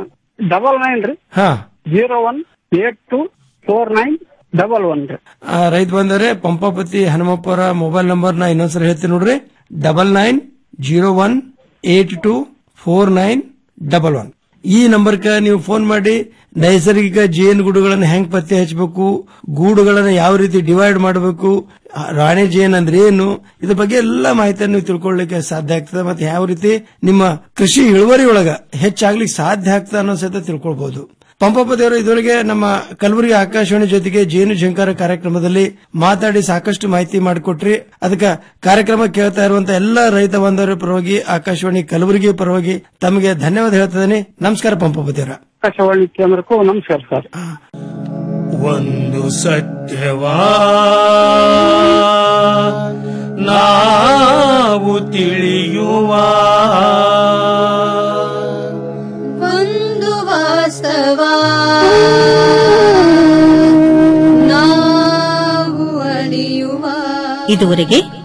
ಡಬಲ್ ನೈನ್ ರೀ ಹಾ zero one eight two four nine double one ರೀ ಆ, ರೈತ ಬಂದರೆ ಪಂಪಾಪತಿ ಹನುಮಪ್ಪರ ಮೊಬೈಲ್ ನಂಬರ್ ನ ಇನ್ನೊಂದ್ಸರಿ ಹೇಳ್ತೀನಿ ನೋಡ್ರಿ double nine zero one eight two four nine double one ಈ ನಂಬರ್ಗೆ ನೀವು ಫೋನ್ ಮಾಡಿ ನೈಸರ್ಗಿಕ ಜೇನು ಗೂಡುಗಳನ್ನ ಹೆಂಗ್ ಪತ್ತೆ ಹಚ್ಚಬೇಕು ಗೂಡುಗಳನ್ನ ಯಾವ ರೀತಿ ಡಿವೈಡ್ ಮಾಡಬೇಕು ರಾಣಿ ಜೇನ್ ಅಂದ್ರೆ ಏನು ಇದ್ರ ಬಗ್ಗೆ ಎಲ್ಲ ಮಾಹಿತಿಯನ್ನು ನೀವು ತಿಳ್ಕೊಳ್ಳಿಕ್ಕೆ ಸಾಧ್ಯ ಆಗ್ತದೆ ಮತ್ತೆ ಯಾವ ರೀತಿ ನಿಮ್ಮ ಕೃಷಿ ಇಳುವರಿ ಒಳಗ ಹೆಚ್ಚಾಗ್ಲಿಕ್ಕೆ ಸಾಧ್ಯ ಆಗ್ತದೆ ಅನ್ನೋ ಸಹಿತ ತಿಳ್ಕೊಳ್ಬಹುದು ಪಂಪಪದೇವರು ಇದುವರೆಗೆ ನಮ್ಮ ಕಲಬುರಗಿ ಆಕಾಶವಾಣಿ ಜೊತೆಗೆ ಜೇನು ಝಂಕಾರ ಕಾರ್ಯಕ್ರಮದಲ್ಲಿ ಮಾತಾಡಿ ಸಾಕಷ್ಟು ಮಾಹಿತಿ ಮಾಡಿಕೊಟ್ರಿ ಅದಕ್ಕೆ ಕಾರ್ಯಕ್ರಮ ಕೇಳ್ತಾ ಇರುವಂತ ಎಲ್ಲ ರೈತ ಬಾಂಧವರ ಪರವಾಗಿ ಆಕಾಶವಾಣಿ ಕಲಬುರಗಿ ಪರವಾಗಿ ತಮಗೆ ಧನ್ಯವಾದ ಹೇಳ್ತಿದ್ದೇನೆ ನಮಸ್ಕಾರ ಪಂಪಪತಿಯವರ ಆಕಾಶವಾಣಿ ಕೇಂದ್ರಕ್ಕೂ ನಮಸ್ಕಾರ ಸರ್ ಒಂದು ಸತ್ಯವಾ ನಾವು ತಿಳಿಯುವ ಒಂದು ವಾಸ್ತವ ನಾವು ಅರಿಯುವ ಇದುವರೆಗೆ